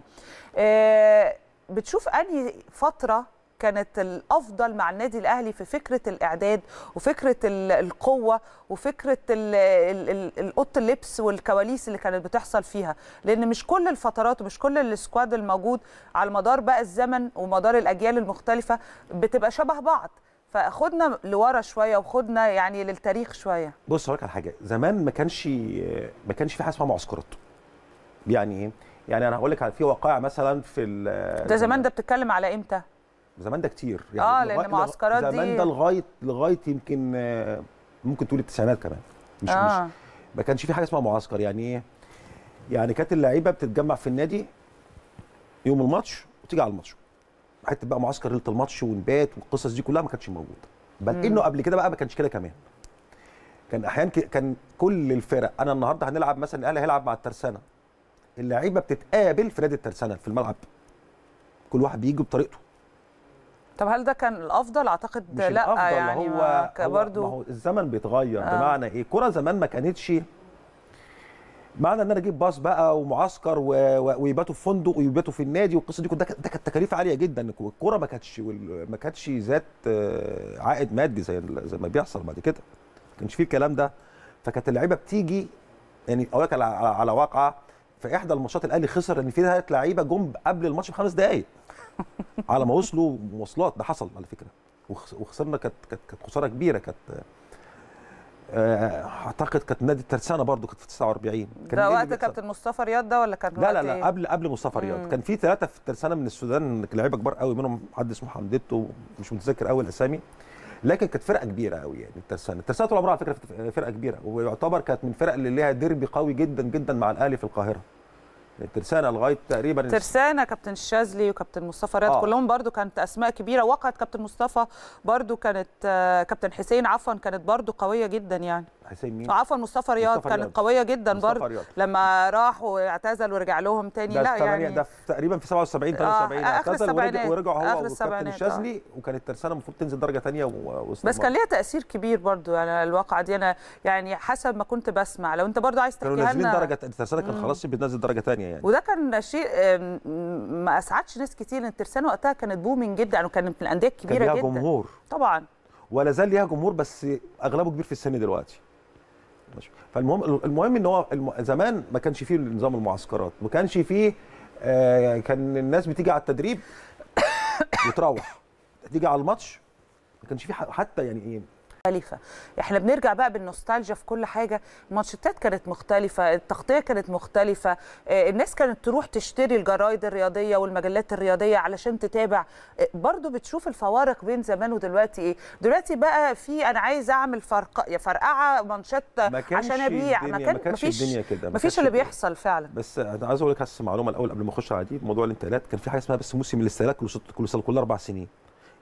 آه بتشوف انهي فتره كانت الافضل مع النادي الاهلي في فكره الاعداد وفكره ال- القوه وفكره ال- ال- ال- ال- اوضه اللبس والكواليس اللي كانت بتحصل فيها لان مش كل الفترات ومش كل السكواد الموجود على مدار بقى الزمن ومدار الاجيال المختلفه بتبقى شبه بعض فخدنا لورا شويه وخدنا يعني للتاريخ شويه بص هقول لك على حاجه زمان ما كانش ما كانش في حاجه اسمها معسكرات يعني ايه يعني انا هقول لك على في وقائع مثلا في ال- ده زمان ده بتتكلم على امتى زمان ده كتير آه، لغاية- لأن معسكرات دي- زمان ده لغايه لغايه يمكن آه، ممكن تقول التسعينات كمان مش آه. مش ما كانش في حاجه اسمها معسكر يعني ايه يعني كانت اللعيبه بتتجمع في النادي يوم الماتش وتيجي على الماتش حته بقى معسكر ليله الماتش ونبات والقصص دي كلها ما كانتش موجوده بل انه قبل كده بقى ما كانش كده كمان كان احيانا ك- كان كل الفرق انا النهارده هنلعب مثلا الاهلي هيلعب مع الترسانه اللعيبه بتتقابل في نادي الترسانه في الملعب كل واحد بيجي بطريقته طب هل ده كان الافضل اعتقد مش لا الافضل يعني هو, ما ك- هو برضو ما هو الزمن بيتغير آه. بمعنى ايه الكره زمان ما كانتش معنى ان انا اجيب باص بقى ومعسكر و... و... ويباتوا في فندق ويباتوا في النادي والقصه دي كلها ده كانت تكاليف عاليه جدا الكوره ما كانتش وال- ما كانتش ذات آه، عائد مادي زي ال- زي ما بيحصل بعد كده ما كانش فيه الكلام ده فكانت اللعيبه بتيجي يعني اقول لك على, على, على واقعه في احدى الماتشات الاهلي خسر ان في ثلاث لعيبه جم قبل الماتش بخمس دقائق على ما وصلوا مواصلات ده حصل على فكره وخس- وخسرنا كانت كانت كانت خساره كبيره كانت آه، اعتقد كانت نادي الترسانه برضو كانت في 49 كان ده النادي وقت بيكسب. كابتن مصطفى رياض ده ولا كان لا لا وقت لا إيه؟ قبل قبل مصطفى مم. رياض كان في ثلاثه في الترسانه من السودان لعيبه كبار قوي منهم حد اسمه حمدتو مش متذكر قوي الاسامي لكن كانت فرقه كبيره قوي يعني الترسانه الترسانه طول عمرها على فكره فرقه كبيره ويعتبر كانت من الفرق اللي ليها ديربي قوي جدا جدا مع الاهلي في القاهره الترسانه لغايه تقريبا ترسانة كابتن الشاذلي وكابتن مصطفى رياض آه. كلهم برضو كانت اسماء كبيره وقعت كابتن مصطفى برضو كانت آه، كابتن حسين عفوا كانت برضو قويه جدا يعني حسين مين؟ عفوا مصطفى رياض مصطفى كانت رياض. قويه جدا مصطفى برضو رياض. لما راح واعتزل ورجع لهم تاني ده لا في ثمانية- يعني ده في تقريبا في 77 آه، 73 آخر اعتزل ورجع السبعينات. ورجع هو آخر والكابتن السبعينات، آه. الشاذلي وكانت الترسانه المفروض تنزل درجه ثانيه بس كان ليها تاثير كبير برضو يعني الواقعه دي انا يعني حسب ما كنت بسمع لو انت برضو عايز كانوا تحكيها نازلين لنا درجه الترسانه كانت خلاص بتنزل درجه ثانيه يعني وده كان شيء آم، ما اسعدش ناس كتير ان الترسانه وقتها كانت بومينج جدا وكانت من الانديه كان الكبيره ليها جدا جمهور طبعا ولا زال ليها جمهور بس اغلبه كبير في السن دلوقتي ماشي. فالمهم المهم ان هو الم... زمان ما كانش فيه نظام المعسكرات ما كانش فيه آه كان الناس بتيجي على التدريب وتروح تيجي على الماتش ما كانش فيه ح- حتى يعني ايه مختلفة احنا بنرجع بقى بالنوستالجيا في كل حاجة الماتشات كانت مختلفة التغطية كانت مختلفة آه، الناس كانت تروح تشتري الجرايد الرياضية والمجلات الرياضية علشان تتابع آه، برضو بتشوف الفوارق بين زمان ودلوقتي ايه دلوقتي بقى في انا عايز اعمل فرق يا فرقعة مانشات ما كانش عشان ابيع الدنيا- ما ما كان كانش مفيش الدنيا كده، ما مفيش كانش اللي الدنيا. بيحصل فعلا بس انا عايز اقول لك بس معلومه الاول قبل ما اخش على دي موضوع الانتقالات كان في حاجه اسمها بس موسم الاستهلاك كل ست- كل سنه كل اربع سنين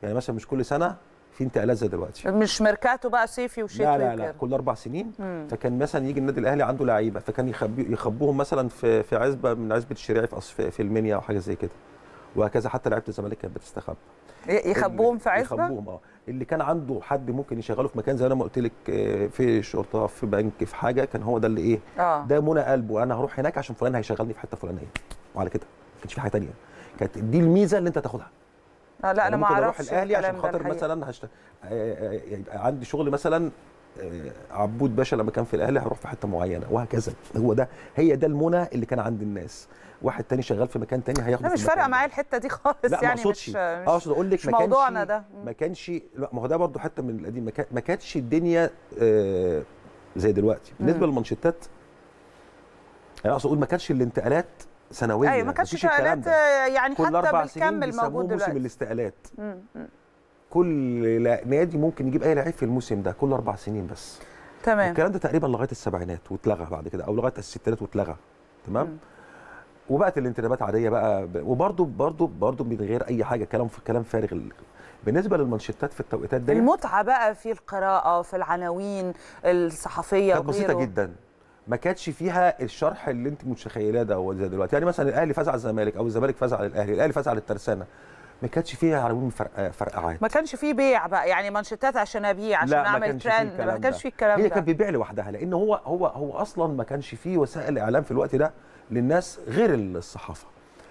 يعني مثلا مش كل سنه في انتقالات زي دلوقتي مش ميركاتو بقى صيفي وشتوي لا لا لا وكده. كل اربع سنين مم. فكان مثلا يجي النادي الاهلي عنده لعيبه فكان يخبي يخبوهم مثلا في في عزبه من عزبه الشريعي في أص- في- في المنيا او حاجه زي كده وهكذا حتى لعيبه الزمالك كانت بتستخبى ي- يخبوهم في عزبه يخبوهم اه اللي كان عنده حد ممكن يشغله في مكان زي انا ما قلت لك آه، في شرطه في بنك في حاجه كان هو ده اللي ايه اه ده منى قلبه انا هروح هناك عشان فلان هيشغلني في حته فلانيه وعلى كده ما كانش في حاجه ثانيه كانت دي الميزه اللي انت تاخدها آه، لا انا ما ممكن اروح اعرفش الاهلي عشان الكلام ده خاطر الحقيقة. مثلا هشت... آه، آه، يبقى عندي شغل مثلا آه، عبود باشا لما كان في الاهلي هروح في حته معينه وهكذا هو ده هي ده المنى اللي كان عند الناس واحد تاني شغال في مكان تاني هياخده لا في مش المكان فارقه ده. معايا الحته دي خالص لا ما يعني اقصدش مش اقصد اقول لك مش ما كانش موضوعنا ده ما كانش لا ما هو ده برضو حته من القديم ما كان- ما كانتش الدنيا آه، زي دلوقتي بالنسبه مم. للمانشيتات انا اقصد اقول ما كانش الانتقالات سنويه ايوه ما كانش مفيش الكلام انتقالات ده. آه، يعني كل حتى اربع سنين بالكمل بيسموه موجود موسم دلوقتي الاستقالات مم، مم. كل لا- نادي ممكن يجيب اي لعيب في الموسم ده كل اربع سنين بس تمام الكلام ده تقريبا لغايه السبعينات واتلغى بعد كده او لغايه الستينات واتلغى تمام وبقت الانتدابات عاديه بقى ب... وبرده برده برده من غير اي حاجه كلام كلام فارغ ال- بالنسبه للمانشيتات في التوقيتات دي المتعه بقى في القراءه في العناوين الصحفيه كانت بسيطه وغيره. جدا ما كانش فيها الشرح اللي انت متخيلاه ده هو زي دلوقتي يعني مثلا الاهلي فاز على الزمالك او الزمالك فاز على الاهلي الاهلي فاز على الترسانه ما كانش فيها عناوين فرق فرقعات ما كانش فيه بيع بقى يعني مانشيتات عشان ابيع عشان لا ما اعمل كانش فيه ترند الكلام ما كانش ده. فيه الكلام هي ده كانت بتبيع لوحدها لان هو هو هو اصلا ما كانش فيه وسائل اعلام في الوقت ده للناس غير الصحافه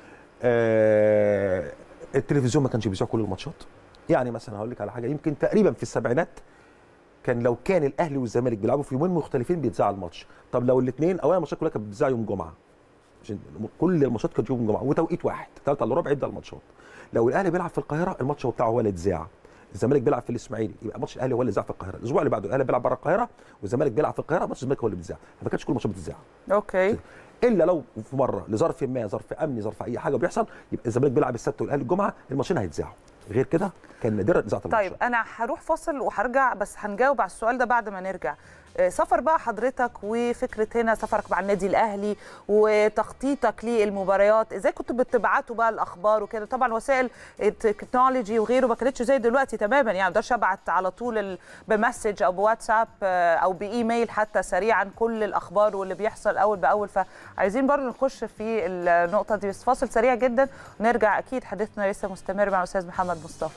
آه التلفزيون ما كانش بيذيع كل الماتشات يعني مثلا هقول لك على حاجه يمكن تقريبا في السبعينات كان لو كان الاهلي والزمالك بيلعبوا في يومين مختلفين بيتذاع الماتش طب لو الاثنين اولا الماتشات كلها كانت بتتذاع يوم جمعه عشان كل الماتشات كانت يوم جمعه وتوقيت واحد 3 الا ربع يبدا الماتشات لو الاهلي بيلعب في القاهره الماتش بتاعه هو اللي اتذاع الزمالك بيلعب في الاسماعيلي يبقى ماتش الاهلي هو اللي ذاع في القاهره الاسبوع اللي بعده الاهلي بيلعب بره القاهره والزمالك بيلعب في القاهره ماتش الزمالك هو اللي بيتذاع فما كانتش كل الماتشات بتتذاع اوكي الا لو في مره لظرف ما ظرف امني ظرف اي حاجه بيحصل يبقى الزمالك بيلعب السبت والاهلي الجمعه الماتشين هيتذاعوا غير كده كان نادرا اذاعه الماتشات طيب انا هروح فاصل وهرجع بس هنجاوب على السؤال ده بعد ما نرجع آه، سفر بقى حضرتك وفكره هنا سفرك مع النادي الاهلي وتخطيطك للمباريات ازاي كنتوا بتبعتوا بقى الاخبار وكده طبعا وسائل التكنولوجي وغيره ما كانتش زي دلوقتي تماما يعني ما اقدرش ابعت على طول ال- بمسج او بواتساب آه، او بايميل حتى سريعا كل الاخبار واللي بيحصل اول باول فعايزين برضو نخش في النقطه دي بس فاصل سريع جدا ونرجع اكيد حديثنا لسه مستمر مع الاستاذ محمد مصطفى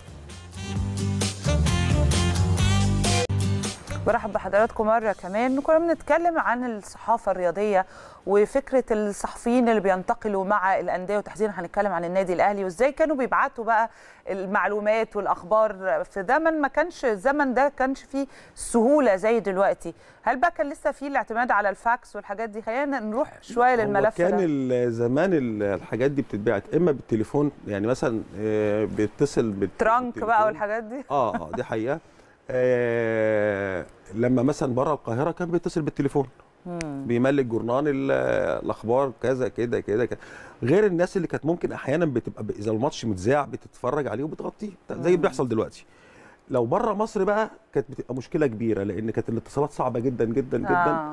برحب بحضراتكم مرة كمان كنا بنتكلم عن الصحافة الرياضية وفكرة الصحفيين اللي بينتقلوا مع الأندية وتحديدا هنتكلم عن النادي الأهلي وإزاي كانوا بيبعتوا بقى المعلومات والأخبار في زمن ما كانش الزمن ده كانش فيه سهولة زي دلوقتي هل بقى كان لسه فيه الاعتماد على الفاكس والحاجات دي خلينا نروح شوية هو للملف كان ده ال- زمان ال- الحاجات دي بتتبعت اما بالتليفون يعني مثلا آه، بيتصل بال- ترانك بالتليفون. بقى والحاجات دي اه اه دي حقيقه آه لما مثلا بره القاهره كان بيتصل بالتليفون مم. بيملك جورنان ال- الاخبار كذا كده كده كده غير الناس اللي كانت ممكن احيانا بتبقى ب- اذا الماتش متذاع بتتفرج عليه وبتغطيه زي اللي مم. بيحصل دلوقتي لو بره مصر بقى كانت بتبقى مشكله كبيره لان كانت الاتصالات صعبه جدا جدا جدا آه.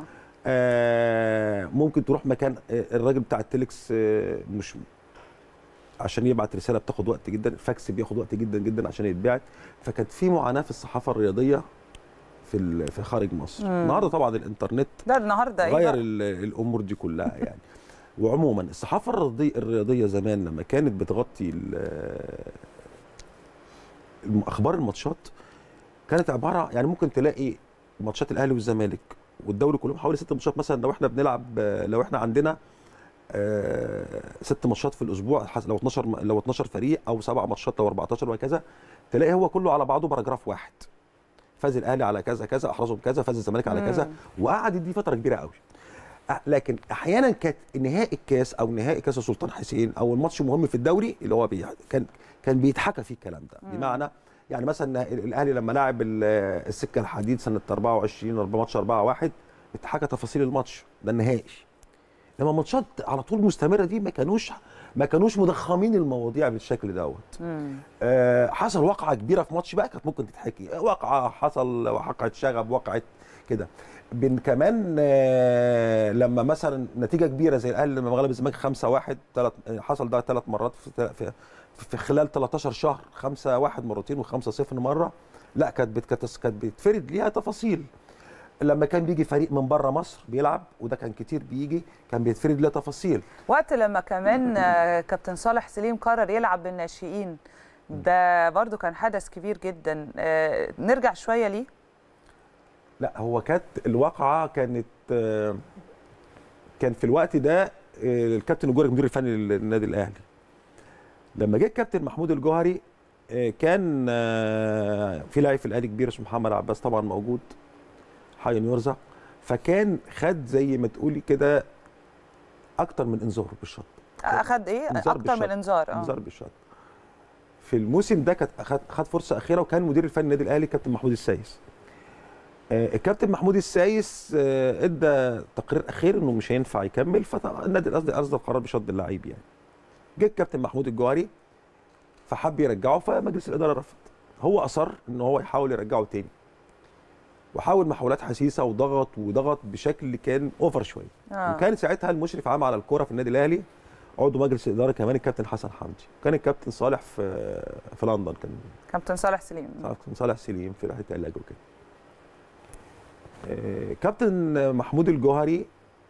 آه ممكن تروح مكان آه، الراجل بتاع التليكس آه مش عشان يبعت رساله بتاخد وقت جدا الفاكس بياخد وقت جدا جدا عشان يتبعت فكانت في معاناه في الصحافه الرياضيه في ال- في خارج مصر مم. النهارده طبعا الانترنت ده النهارده إيه غير بقى؟ ال- الامور دي كلها يعني وعموما الصحافه الرياضيه الرياضيه زمان لما كانت بتغطي ال- الم- اخبار الماتشات كانت عباره يعني ممكن تلاقي ماتشات الاهلي والزمالك والدوري كلهم حوالي ست ماتشات مثلا لو احنا بنلعب لو احنا عندنا آه، ست ماتشات في الاسبوع حس- لو 12 م- لو 12 فريق او سبع ماتشات لو 14 وهكذا تلاقي هو كله على بعضه باراجراف واحد فاز الاهلي على كذا كذا احرزهم كذا فاز الزمالك على كذا مم. وقعد دي فتره كبيره قوي أه، لكن احيانا كانت نهائي الكاس او نهائي كاس السلطان حسين او الماتش مهم في الدوري اللي هو بي كان كان بيتحكى فيه الكلام ده مم. بمعنى يعني مثلا الاهلي لما لعب ال- السكه الحديد سنه 24 4 ماتش 4 1 اتحكى تفاصيل الماتش ده النهائي لما ماتشات على طول مستمره دي ما كانوش ما كانوش مضخمين المواضيع بالشكل دوت مم. آه، حصل وقعه كبيره في ماتش بقى كانت ممكن تتحكي وقعه حصل وقعه شغب وقعه كده بن كمان آه، لما مثلا نتيجه كبيره زي الاهلي لما غلب الزمالك 5 1 ثلاث حصل ده ثلاث مرات في تل- في, في خلال 13 شهر 5 1 مرتين و5 0 مره لا كانت بت- كانت كانت بتفرد ليها تفاصيل لما كان بيجي فريق من بره مصر بيلعب وده كان كتير بيجي كان بيتفرد ليها تفاصيل وقت لما كمان آه، كابتن صالح سليم قرر يلعب بالناشئين ده برضو كان حدث كبير جدا آه، نرجع شويه ليه لا هو كانت الواقعه كانت آه، كان في الوقت ده آه، الكابتن الجوهري المدير الفني للنادي الاهلي لما جه الكابتن محمود الجوهري آه، كان آه، في لاعب في الاهلي كبير اسمه محمد عباس طبعا موجود حي يرزق فكان خد زي ما تقولي كده اكتر من انذار بالشط اخد ايه إنذار اكتر من بالشط. انذار اه انذار بالشط في الموسم ده كانت خد خد فرصه اخيره وكان مدير الفني النادي الاهلي كابتن محمود السايس آه، الكابتن محمود السايس آه، ادى تقرير اخير انه مش هينفع يكمل فالنادي قصدي اصدر قرار بشد اللعيب يعني جه الكابتن محمود الجوهري فحب يرجعه فمجلس الاداره رفض هو اصر ان هو يحاول يرجعه تاني وحاول محاولات حسيسه وضغط وضغط بشكل كان اوفر شويه آه. وكان ساعتها المشرف عام على الكوره في النادي الاهلي عضو مجلس الاداره كمان الكابتن حسن حمدي كان الكابتن صالح في في لندن كان كابتن صالح سليم كابتن صالح سليم في رحله علاج وكده آه، كابتن محمود الجوهري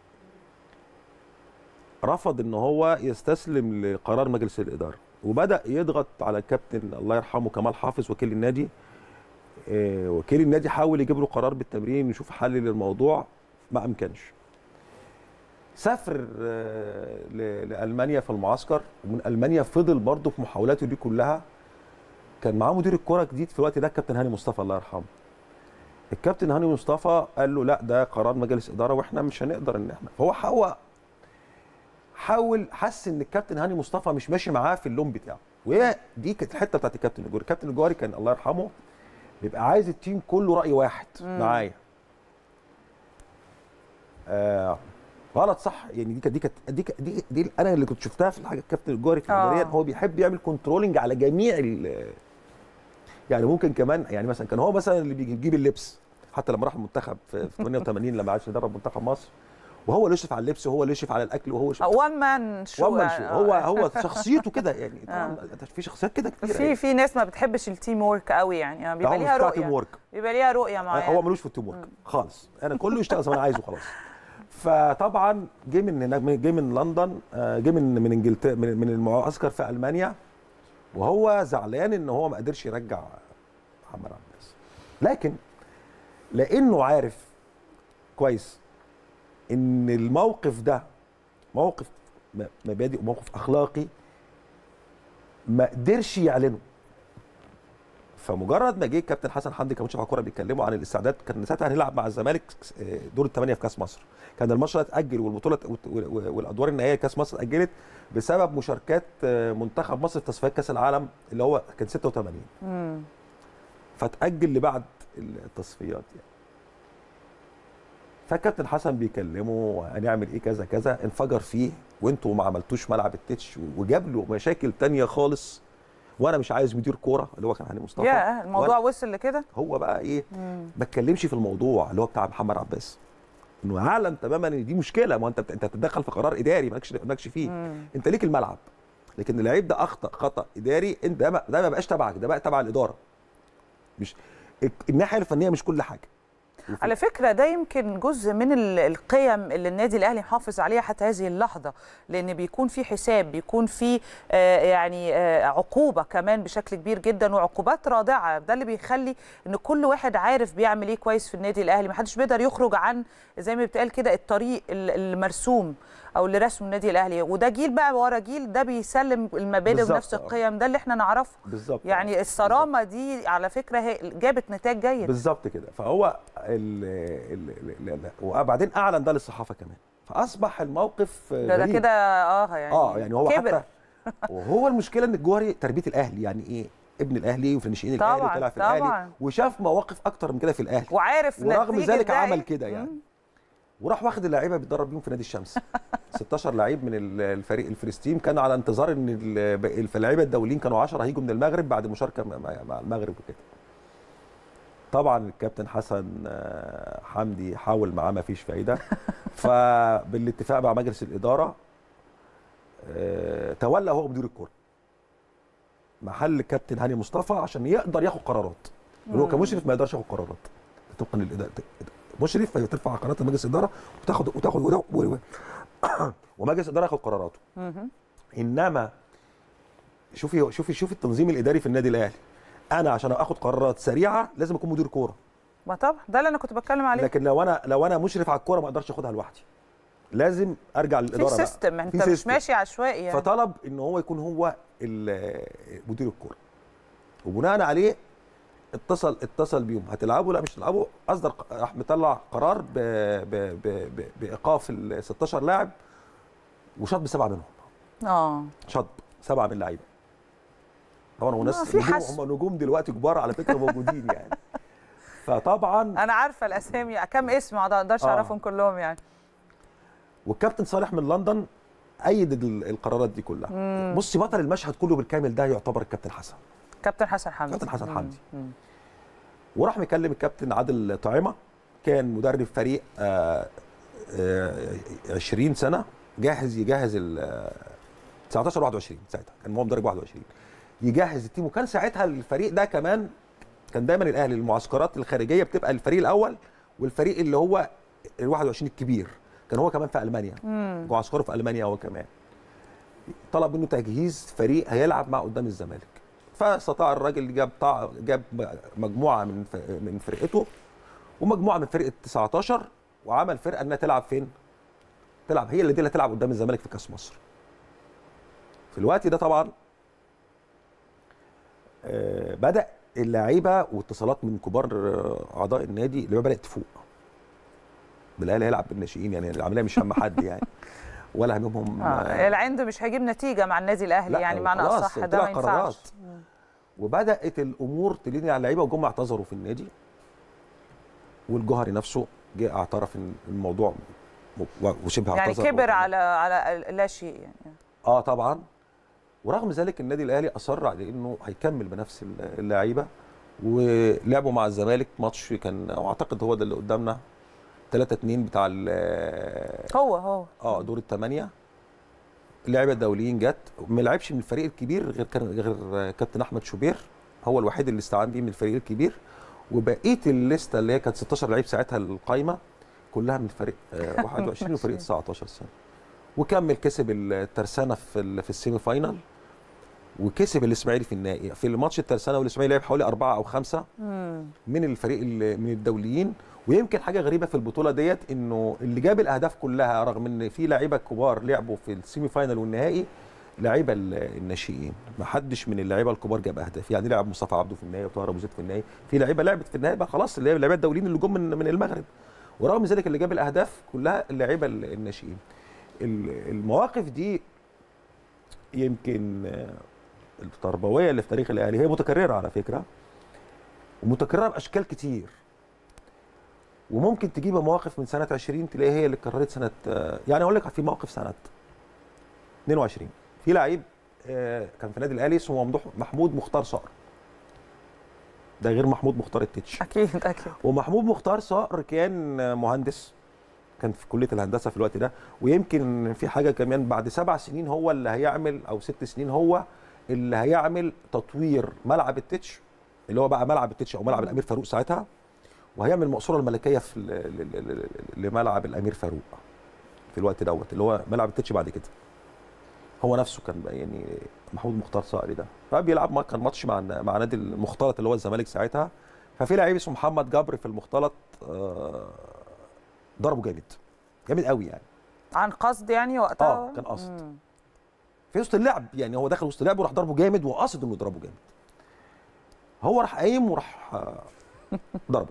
رفض ان هو يستسلم لقرار مجلس الاداره وبدا يضغط على الكابتن الله يرحمه كمال حافظ وكيل النادي آه، وكيل النادي حاول يجيب له قرار بالتمرين يشوف حل للموضوع ما امكنش سافر آه، ل- لالمانيا في المعسكر ومن المانيا فضل برضه في محاولاته دي كلها كان معاه مدير الكوره جديد في الوقت ده الكابتن هاني مصطفى الله يرحمه الكابتن هاني مصطفى قال له لا ده قرار مجلس اداره واحنا مش هنقدر ان احنا فهو هو حاول حس ان الكابتن هاني مصطفى مش ماشي معاه في اللون بتاعه وهي دي كانت الحته بتاعت الكابتن الجوهري الكابتن الجوهري كان الله يرحمه بيبقى عايز التيم كله راي واحد مم. معايا آه غلط صح يعني دي كانت دي كانت دي, كانت- دي, دي انا اللي كنت شفتها في الحاجه الكابتن الجوهري في آه. الاداريه هو بيحب يعمل كنترولنج على جميع ال- يعني ممكن كمان يعني مثلا كان هو مثلا اللي بيجيب اللبس حتى لما راح المنتخب في في 88 لما عاش يدرب منتخب مصر وهو اللي يشرف على اللبس وهو اللي يشرف على الاكل وهو يشرف وان مان شو وأول يعني، شيء. آه. هو هو شخصيته كده يعني آه. طبعا في شخصيات كده كتير في في ناس ما بتحبش التيم وورك قوي يعني يعني بيبقى هو مش ليها بتاع رؤيه تيم وورك بيبقى ليها رؤيه معينه هو ملوش في التيم وورك خالص انا كله يشتغل زي ما انا عايزه خلاص فطبعا جه من هناك جه من لندن آه، جه من من انجلترا من من المعسكر في المانيا وهو زعلان ان هو ما قدرش يرجع محمد عباس لكن لانه عارف كويس ان الموقف ده موقف م- مبادئ وموقف اخلاقي ما قدرش يعلنه فمجرد ما جه الكابتن حسن حمدي كان مشرف على الكوره بيتكلموا عن الاستعداد كان ساعتها هنلعب مع الزمالك آه، دور الثمانيه في كاس مصر كان الماتش ده اتاجل والبطوله وال- والادوار النهائيه كاس مصر اتاجلت بسبب مشاركات آه، منتخب مصر في تصفيات كاس العالم اللي هو كان 86 مم. فاتاجل لبعد التصفيات يعني فالكابتن حسن بيكلمه هنعمل ايه كذا كذا انفجر فيه وانتوا ما عملتوش ملعب التتش وجاب له مشاكل تانية خالص وانا مش عايز مدير كوره اللي هو كان هاني مصطفى يا الموضوع وأنا- وصل لكده هو بقى ايه مم. ما اتكلمش في الموضوع اللي هو بتاع محمد عباس انه اعلن تماما ان دي مشكله ما هو انت انت بتتدخل في قرار اداري مالكش مالكش فيه مم. انت ليك الملعب لكن اللعيب ده اخطا خطا اداري انت ده ما ده ما بقاش تبعك ده بقى تبع الاداره مش الناحيه الفنيه مش كل حاجه وفي- على فكرة ده يمكن جزء من ال- القيم اللي النادي الأهلي محافظ عليها حتى هذه اللحظة لأن بيكون في حساب بيكون في آه، يعني آه، عقوبة كمان بشكل كبير جدا وعقوبات رادعة ده اللي بيخلي إن كل واحد عارف بيعمل إيه كويس في النادي الأهلي محدش بيقدر يخرج عن زي ما بيتقال كده الطريق ال- المرسوم أو اللي رسمه النادي الأهلي وده جيل بقى ورا جيل ده بيسلم المبادئ بالظبط، ونفس آه. القيم ده اللي احنا نعرفه بالظبط يعني الصرامة دي على فكرة هي جابت نتاج جيد بالظبط كده فهو ال ال ال ال وبعدين اعلن ده للصحافه كمان فاصبح الموقف ده ده غريب. كده اه يعني اه يعني هو كبر. حتى وهو المشكله ان الجوهري تربيه الاهلي يعني ايه ابن الاهلي وفي ناشئين الاهلي طبعاً، وطلع في الاهلي طبعاً. وشاف مواقف اكتر من كده في الاهلي وعارف ورغم نتيجة ذلك ده عمل إيه؟ كده يعني مم. وراح واخد اللعيبه بيتدرب بيهم في نادي الشمس 16 لعيب من ال- الفريق الفلسطيني كان على انتظار ان ال- اللعيبه الدوليين كانوا 10 هيجوا من المغرب بعد مشاركه مع- مع مع المغرب وكده طبعا الكابتن حسن آه، حمدي حاول معاه ما فيش فايده فبالاتفاق مع مجلس الاداره آه، تولى هو مدير الكوره محل الكابتن هاني مصطفى عشان يقدر ياخد قرارات هو مم. كمشرف ما يقدرش ياخد قرارات طبقا للاداره مشرف فيترفع قرارات لمجلس الاداره وتاخد وتاخد وتاخد ومجلس الاداره ياخد قراراته مهم. انما شوفي شوفي شوفي التنظيم الاداري في النادي الاهلي انا عشان اخد قرارات سريعه لازم اكون مدير كوره ما طبعا ده اللي انا كنت بتكلم عليه لكن لو انا لو انا مشرف على الكوره ما اقدرش اخدها لوحدي لازم ارجع في للاداره بقى. سيستم انت في مش سيستم. ماشي عشوائي يعني فطلب ان هو يكون هو ال- مدير الكوره وبناء عليه اتصل اتصل بيهم هتلعبوا لا مش هتلعبوا اصدر راح مطلع قرار ب ب ب ب بايقاف ال 16 لاعب وشطب سبعه منهم اه شطب سبعه من اللعيبه طبعا هو آه، ناس في نجوم حسم. هم نجوم دلوقتي كبار على فكره موجودين يعني فطبعا انا عارفه الاسامي كم اسم ما اقدرش آه. اعرفهم كلهم يعني والكابتن صالح من لندن ايد ال- القرارات دي كلها مم. بصي بطل المشهد كله بالكامل ده يعتبر الكابتن حسن كابتن حسن حمدي كابتن حسن مم. حمدي. مم. وراح مكلم الكابتن عادل طعيمه كان مدرب فريق آه، آه، 20 سنه جاهز يجهز ال آه، 19 21 ساعتها كان هو مدرب 21 يجهز التيم وكان ساعتها الفريق ده كمان كان دايما الاهلي المعسكرات الخارجيه بتبقى الفريق الاول والفريق اللي هو ال 21 الكبير كان هو كمان في المانيا مم. معسكره في المانيا هو كمان طلب منه تجهيز فريق هيلعب مع قدام الزمالك فاستطاع الراجل جاب طع... جاب مجموعه من ف... من فرقته ومجموعه من فرقه 19 وعمل فرقه انها تلعب فين؟ تلعب هي اللي دي اللي هتلعب قدام الزمالك في كاس مصر. في الوقت ده طبعا آه، بدا اللعيبه واتصالات من كبار آه، اعضاء النادي اللي بدات تفوق. بالاهلي هيلعب بالناشئين يعني العمليه مش هم حد يعني ولا همهم اه العند مش هيجيب نتيجه مع النادي الاهلي لا، يعني معنى خلاص، اصح ده طلع ما ينفعش قرارات. وبدات الامور تلين على اللعيبه وجم اعتذروا في النادي والجوهري نفسه جه اعترف ان الموضوع م- وشبه يعني اعتذر كبر وكده. على على لا شيء يعني اه طبعا ورغم ذلك النادي الاهلي اصر على انه هيكمل بنفس ال- اللعيبه ولعبوا مع الزمالك ماتش كان اعتقد هو ده اللي قدامنا 3 2 بتاع ال- هو هو اه دور الثمانيه اللعيبه الدوليين جت ما لعبش من الفريق الكبير غير كان غير كابتن احمد شوبير هو الوحيد اللي استعان بيه من الفريق الكبير وبقيه الليسته اللي هي كانت 16 لعيب ساعتها القايمه كلها من فريق آه 21 وفريق 19 سنه وكمل كسب الترسانه في ال- في السيمي فاينال وكسب الاسماعيلي في النهائي في الماتش الترسانه والاسماعيلي لعب حوالي اربعه او خمسه مم. من الفريق ال- من الدوليين ويمكن حاجه غريبه في البطوله ديت انه اللي جاب الاهداف كلها رغم ان في لعيبه كبار لعبوا في السيمي فاينال والنهائي لعيبه ال- الناشئين ما حدش من اللعيبه الكبار جاب اهداف يعني لعب مصطفى عبده في النهائي وطاهر ابو زيد في النهائي في لعيبه لعبت في النهائي بقى خلاص اللي هي اللعيبه الدوليين اللي جم من من المغرب ورغم ذلك اللي جاب الاهداف كلها اللعيبه ال- الناشئين ال- المواقف دي يمكن آه، التربويه اللي في تاريخ الاهلي هي متكرره على فكره ومتكرره باشكال كتير وممكن تجيب مواقف من سنه 20 تلاقيها هي اللي اتكررت سنه آه، يعني اقول لك في موقف سنه 22 في لعيب آه، كان في النادي الاهلي اسمه ممدوح محمود مختار صقر ده غير محمود مختار التتش اكيد اكيد ومحمود مختار صقر كان آه، مهندس كان في كليه الهندسه في الوقت ده ويمكن في حاجه كمان بعد سبع سنين هو اللي هيعمل او ست سنين هو اللي هيعمل تطوير ملعب التتش اللي هو بقى ملعب التتش او ملعب الامير فاروق ساعتها وهيعمل المقصوره الملكيه في ل- ل- ل- ل- لملعب الامير فاروق في الوقت دوت اللي هو ملعب التتش بعد كده هو نفسه كان بقى يعني محمود مختار صقري ده فبيلعب ما- كان ماتش مع مع نادي المختلط اللي هو الزمالك ساعتها ففي لعيب اسمه محمد جبر في المختلط آه، ضربه جامد جامد قوي يعني عن قصد يعني وقتها اه كان قصد مم. في وسط اللعب يعني هو دخل وسط اللعب وراح ضربه جامد وقاصد انه يضربه جامد هو راح قايم وراح آه، ضربه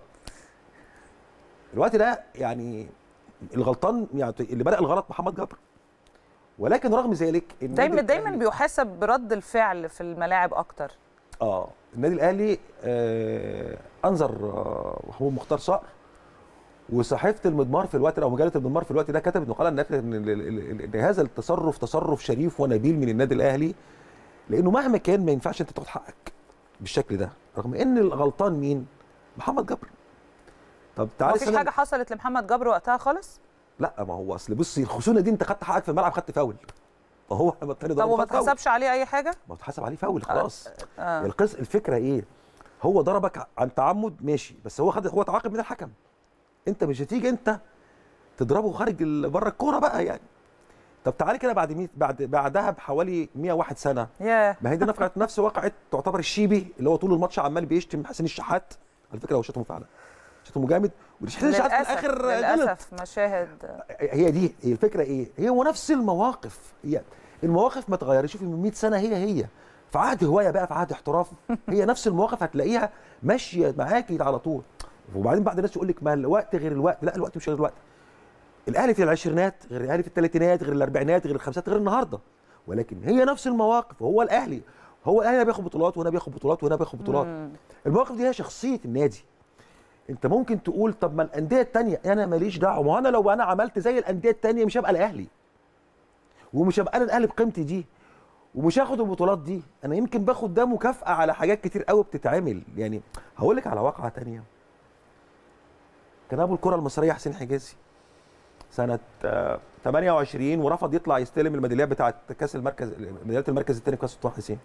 الوقت ده يعني الغلطان يعني اللي بدا الغلط محمد جبر ولكن رغم ذلك النادي دايما دايما الأهلي- بيحاسب برد الفعل في الملاعب اكتر اه النادي الاهلي آه انظر آه محمود مختار صقر وصحيفه المضمار في الوقت ده او مجله المضمار في الوقت ده كتبت مقاله ان ان ال- ال- ان هذا التصرف تصرف شريف ونبيل من النادي الاهلي لانه مهما كان ما ينفعش انت تاخد حقك بالشكل ده رغم ان الغلطان مين محمد جبر طب ما تعالى فيش السنة- حاجه حصلت لمحمد جبر وقتها خالص لا ما هو اصل بصي الخشونه دي انت خدت حقك في الملعب خدت فاول ما هو لما التاني طب ضربه وما خد فاول اتحسبش عليه اي حاجه ما اتحسب عليه فاول خلاص آه. القص الفكره ايه هو ضربك عن تعمد ماشي بس هو خد هو تعاقب من الحكم انت مش هتيجي انت تضربه خارج ال- بره الكوره بقى يعني طب تعالي كده بعد ميت بعد بعدها بحوالي 101 سنه ياه ما هي دي نفقه نفس وقعت تعتبر الشيبي اللي هو طول الماتش عمال بيشتم حسين الشحات على فكره هو شتمه فعلا شتمه جامد وحسين الشحات في للاسف الاخر غلط للاسف مشاهد هي دي هي الفكره ايه؟ هي هو نفس المواقف هي المواقف ما اتغيرتش شوفي من 100 سنه هي هي في عهد هوايه بقى في عهد احتراف هي نفس المواقف هتلاقيها ماشيه معاكي على طول وبعدين بعض الناس يقول لك ما الوقت غير الوقت لا الوقت مش غير الوقت الاهلي في العشرينات غير الاهلي في الثلاثينات غير الاربعينات غير الخمسات غير النهارده ولكن هي نفس المواقف وهو الاهلي هو الاهلي بياخد بطولات وهنا بياخد بطولات وهنا بياخد بطولات المواقف دي هي شخصيه النادي انت ممكن تقول طب ما الانديه التانية انا ماليش دعوه ما هو انا لو انا عملت زي الانديه التانية مش هبقى الاهلي ومش هبقى انا الاهلي بقيمتي دي ومش هاخد البطولات دي انا يمكن باخد ده مكافاه على حاجات كتير قوي بتتعمل يعني هقول لك على واقعه تانية كان ابو الكره المصريه حسين حجازي سنه آه، 28 ورفض يطلع يستلم الميداليات بتاعه كاس المركز ميداليات المركز الثاني في كاس السلطان حسين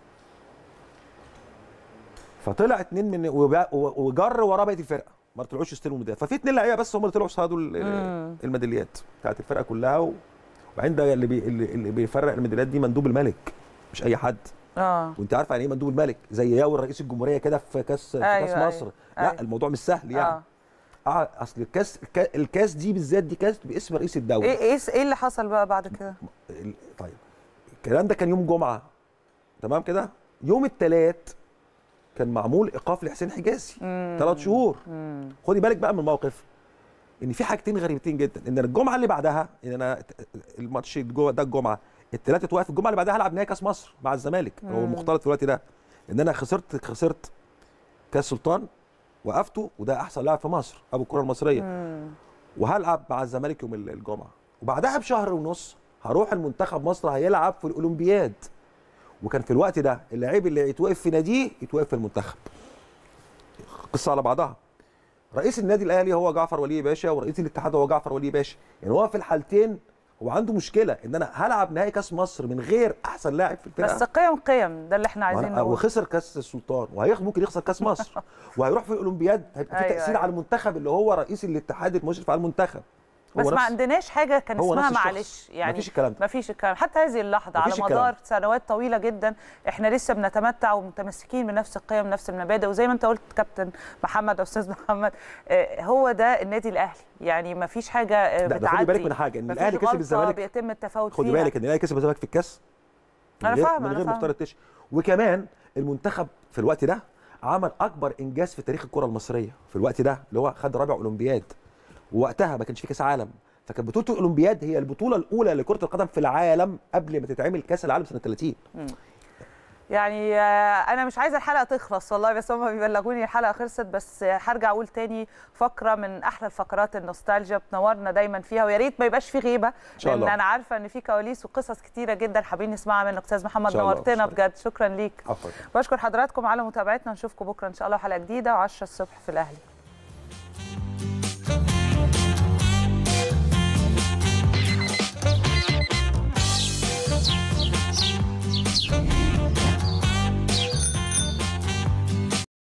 فطلع اتنين من وبا- و- وجر وراه بقيه الفرقه ما طلعوش يستلموا الميداليات ففي اتنين لعيبه بس هم اللي طلعوا صعدوا ال- مم. الميداليات بتاعت الفرقه كلها و- وبعدين ده اللي, بي اللي اللي بيفرق الميداليات دي مندوب الملك مش اي حد اه وانت عارف يعني ايه مندوب الملك زي ياو رئيس الجمهوريه كده في كاس في أيوة، كاس أيوة، مصر لا أيوة. الموضوع مش سهل يعني اه اه اصل الكاس الكا- الكاس دي بالذات دي كاس باسم رئيس الدوله ايه ايه ايه اللي حصل بقى بعد كده ال- طيب الكلام ده كان يوم جمعه تمام كده يوم الثلاث كان معمول ايقاف لحسين حجازي ثلاث شهور مم. خدي بالك بقى من الموقف ان في حاجتين غريبتين جدا ان الجمعه اللي بعدها ان انا الماتش جوه ده الجمعه الثلاثه اتوقف الجمعه اللي بعدها هلعب نهائي كاس مصر مع الزمالك هو مم. المختلط في الوقت ده ان انا خسرت خسرت كاس سلطان وقفته وده احسن لاعب في مصر ابو الكره المصريه مم. وهلعب مع الزمالك يوم ال- الجمعه وبعدها بشهر ونص هروح المنتخب مصر هيلعب في الاولمبياد وكان في الوقت ده اللعيب اللي يتوقف في ناديه يتوقف في المنتخب قصه على بعضها رئيس النادي الاهلي هو جعفر ولي باشا ورئيس الاتحاد هو جعفر ولي باشا يعني هو في الحالتين هو عنده مشكله ان انا هلعب نهائي كاس مصر من غير احسن لاعب في الفرقه بس قيم قيم ده اللي احنا عايزين وأنا- نقول وخسر كاس السلطان وهياخد ممكن يخسر كاس مصر وهيروح في الاولمبياد هيبقى في أيوة، تاثير أيوة. على المنتخب اللي هو رئيس الاتحاد المشرف على المنتخب بس هو ما نفس- عندناش حاجه كان هو اسمها نفس الشخص. معلش يعني مفيش الكلام ده. ما فيش الكلام حتى هذه اللحظه على مفيش الكلام مدار ده. سنوات طويله جدا احنا لسه بنتمتع ومتمسكين بنفس القيم نفس المبادئ وزي ما انت قلت كابتن محمد او استاذ محمد آه، هو ده النادي الاهلي يعني ما فيش حاجه آه، لا، ده بتعدي خدي بالك من حاجة، إن مفيش الأهلي كسب غلطة الزمالك. بيتم التفاوت خدي فيها بالك ان الاهلي كسب الزمالك في الكاس من أنا غير- فاهمة، من أنا غير فاهمة. مختار التش وكمان المنتخب في الوقت ده عمل اكبر انجاز في تاريخ الكره المصريه في الوقت ده اللي هو خد رابع اولمبياد ووقتها ما كانش في كاس عالم فكانت بطوله الاولمبياد هي البطوله الاولى لكره القدم في العالم قبل ما تتعمل كاس العالم سنه 30 يعني آه، انا مش عايزه الحلقه تخلص والله بس هم بيبلغوني الحلقه خلصت بس آه، هرجع اقول تاني فقره من احلى الفقرات النوستالجيا بتنورنا دايما فيها ويا ريت ما يبقاش في غيبه شاء لان الله. انا عارفه ان في كواليس وقصص كتيره جدا حابين نسمعها منك استاذ محمد إن شاء الله. نورتنا شكراً. بجد شكرا ليك عفوا بشكر حضراتكم على متابعتنا نشوفكم بكره ان شاء الله حلقه جديده و10 الصبح في الاهلي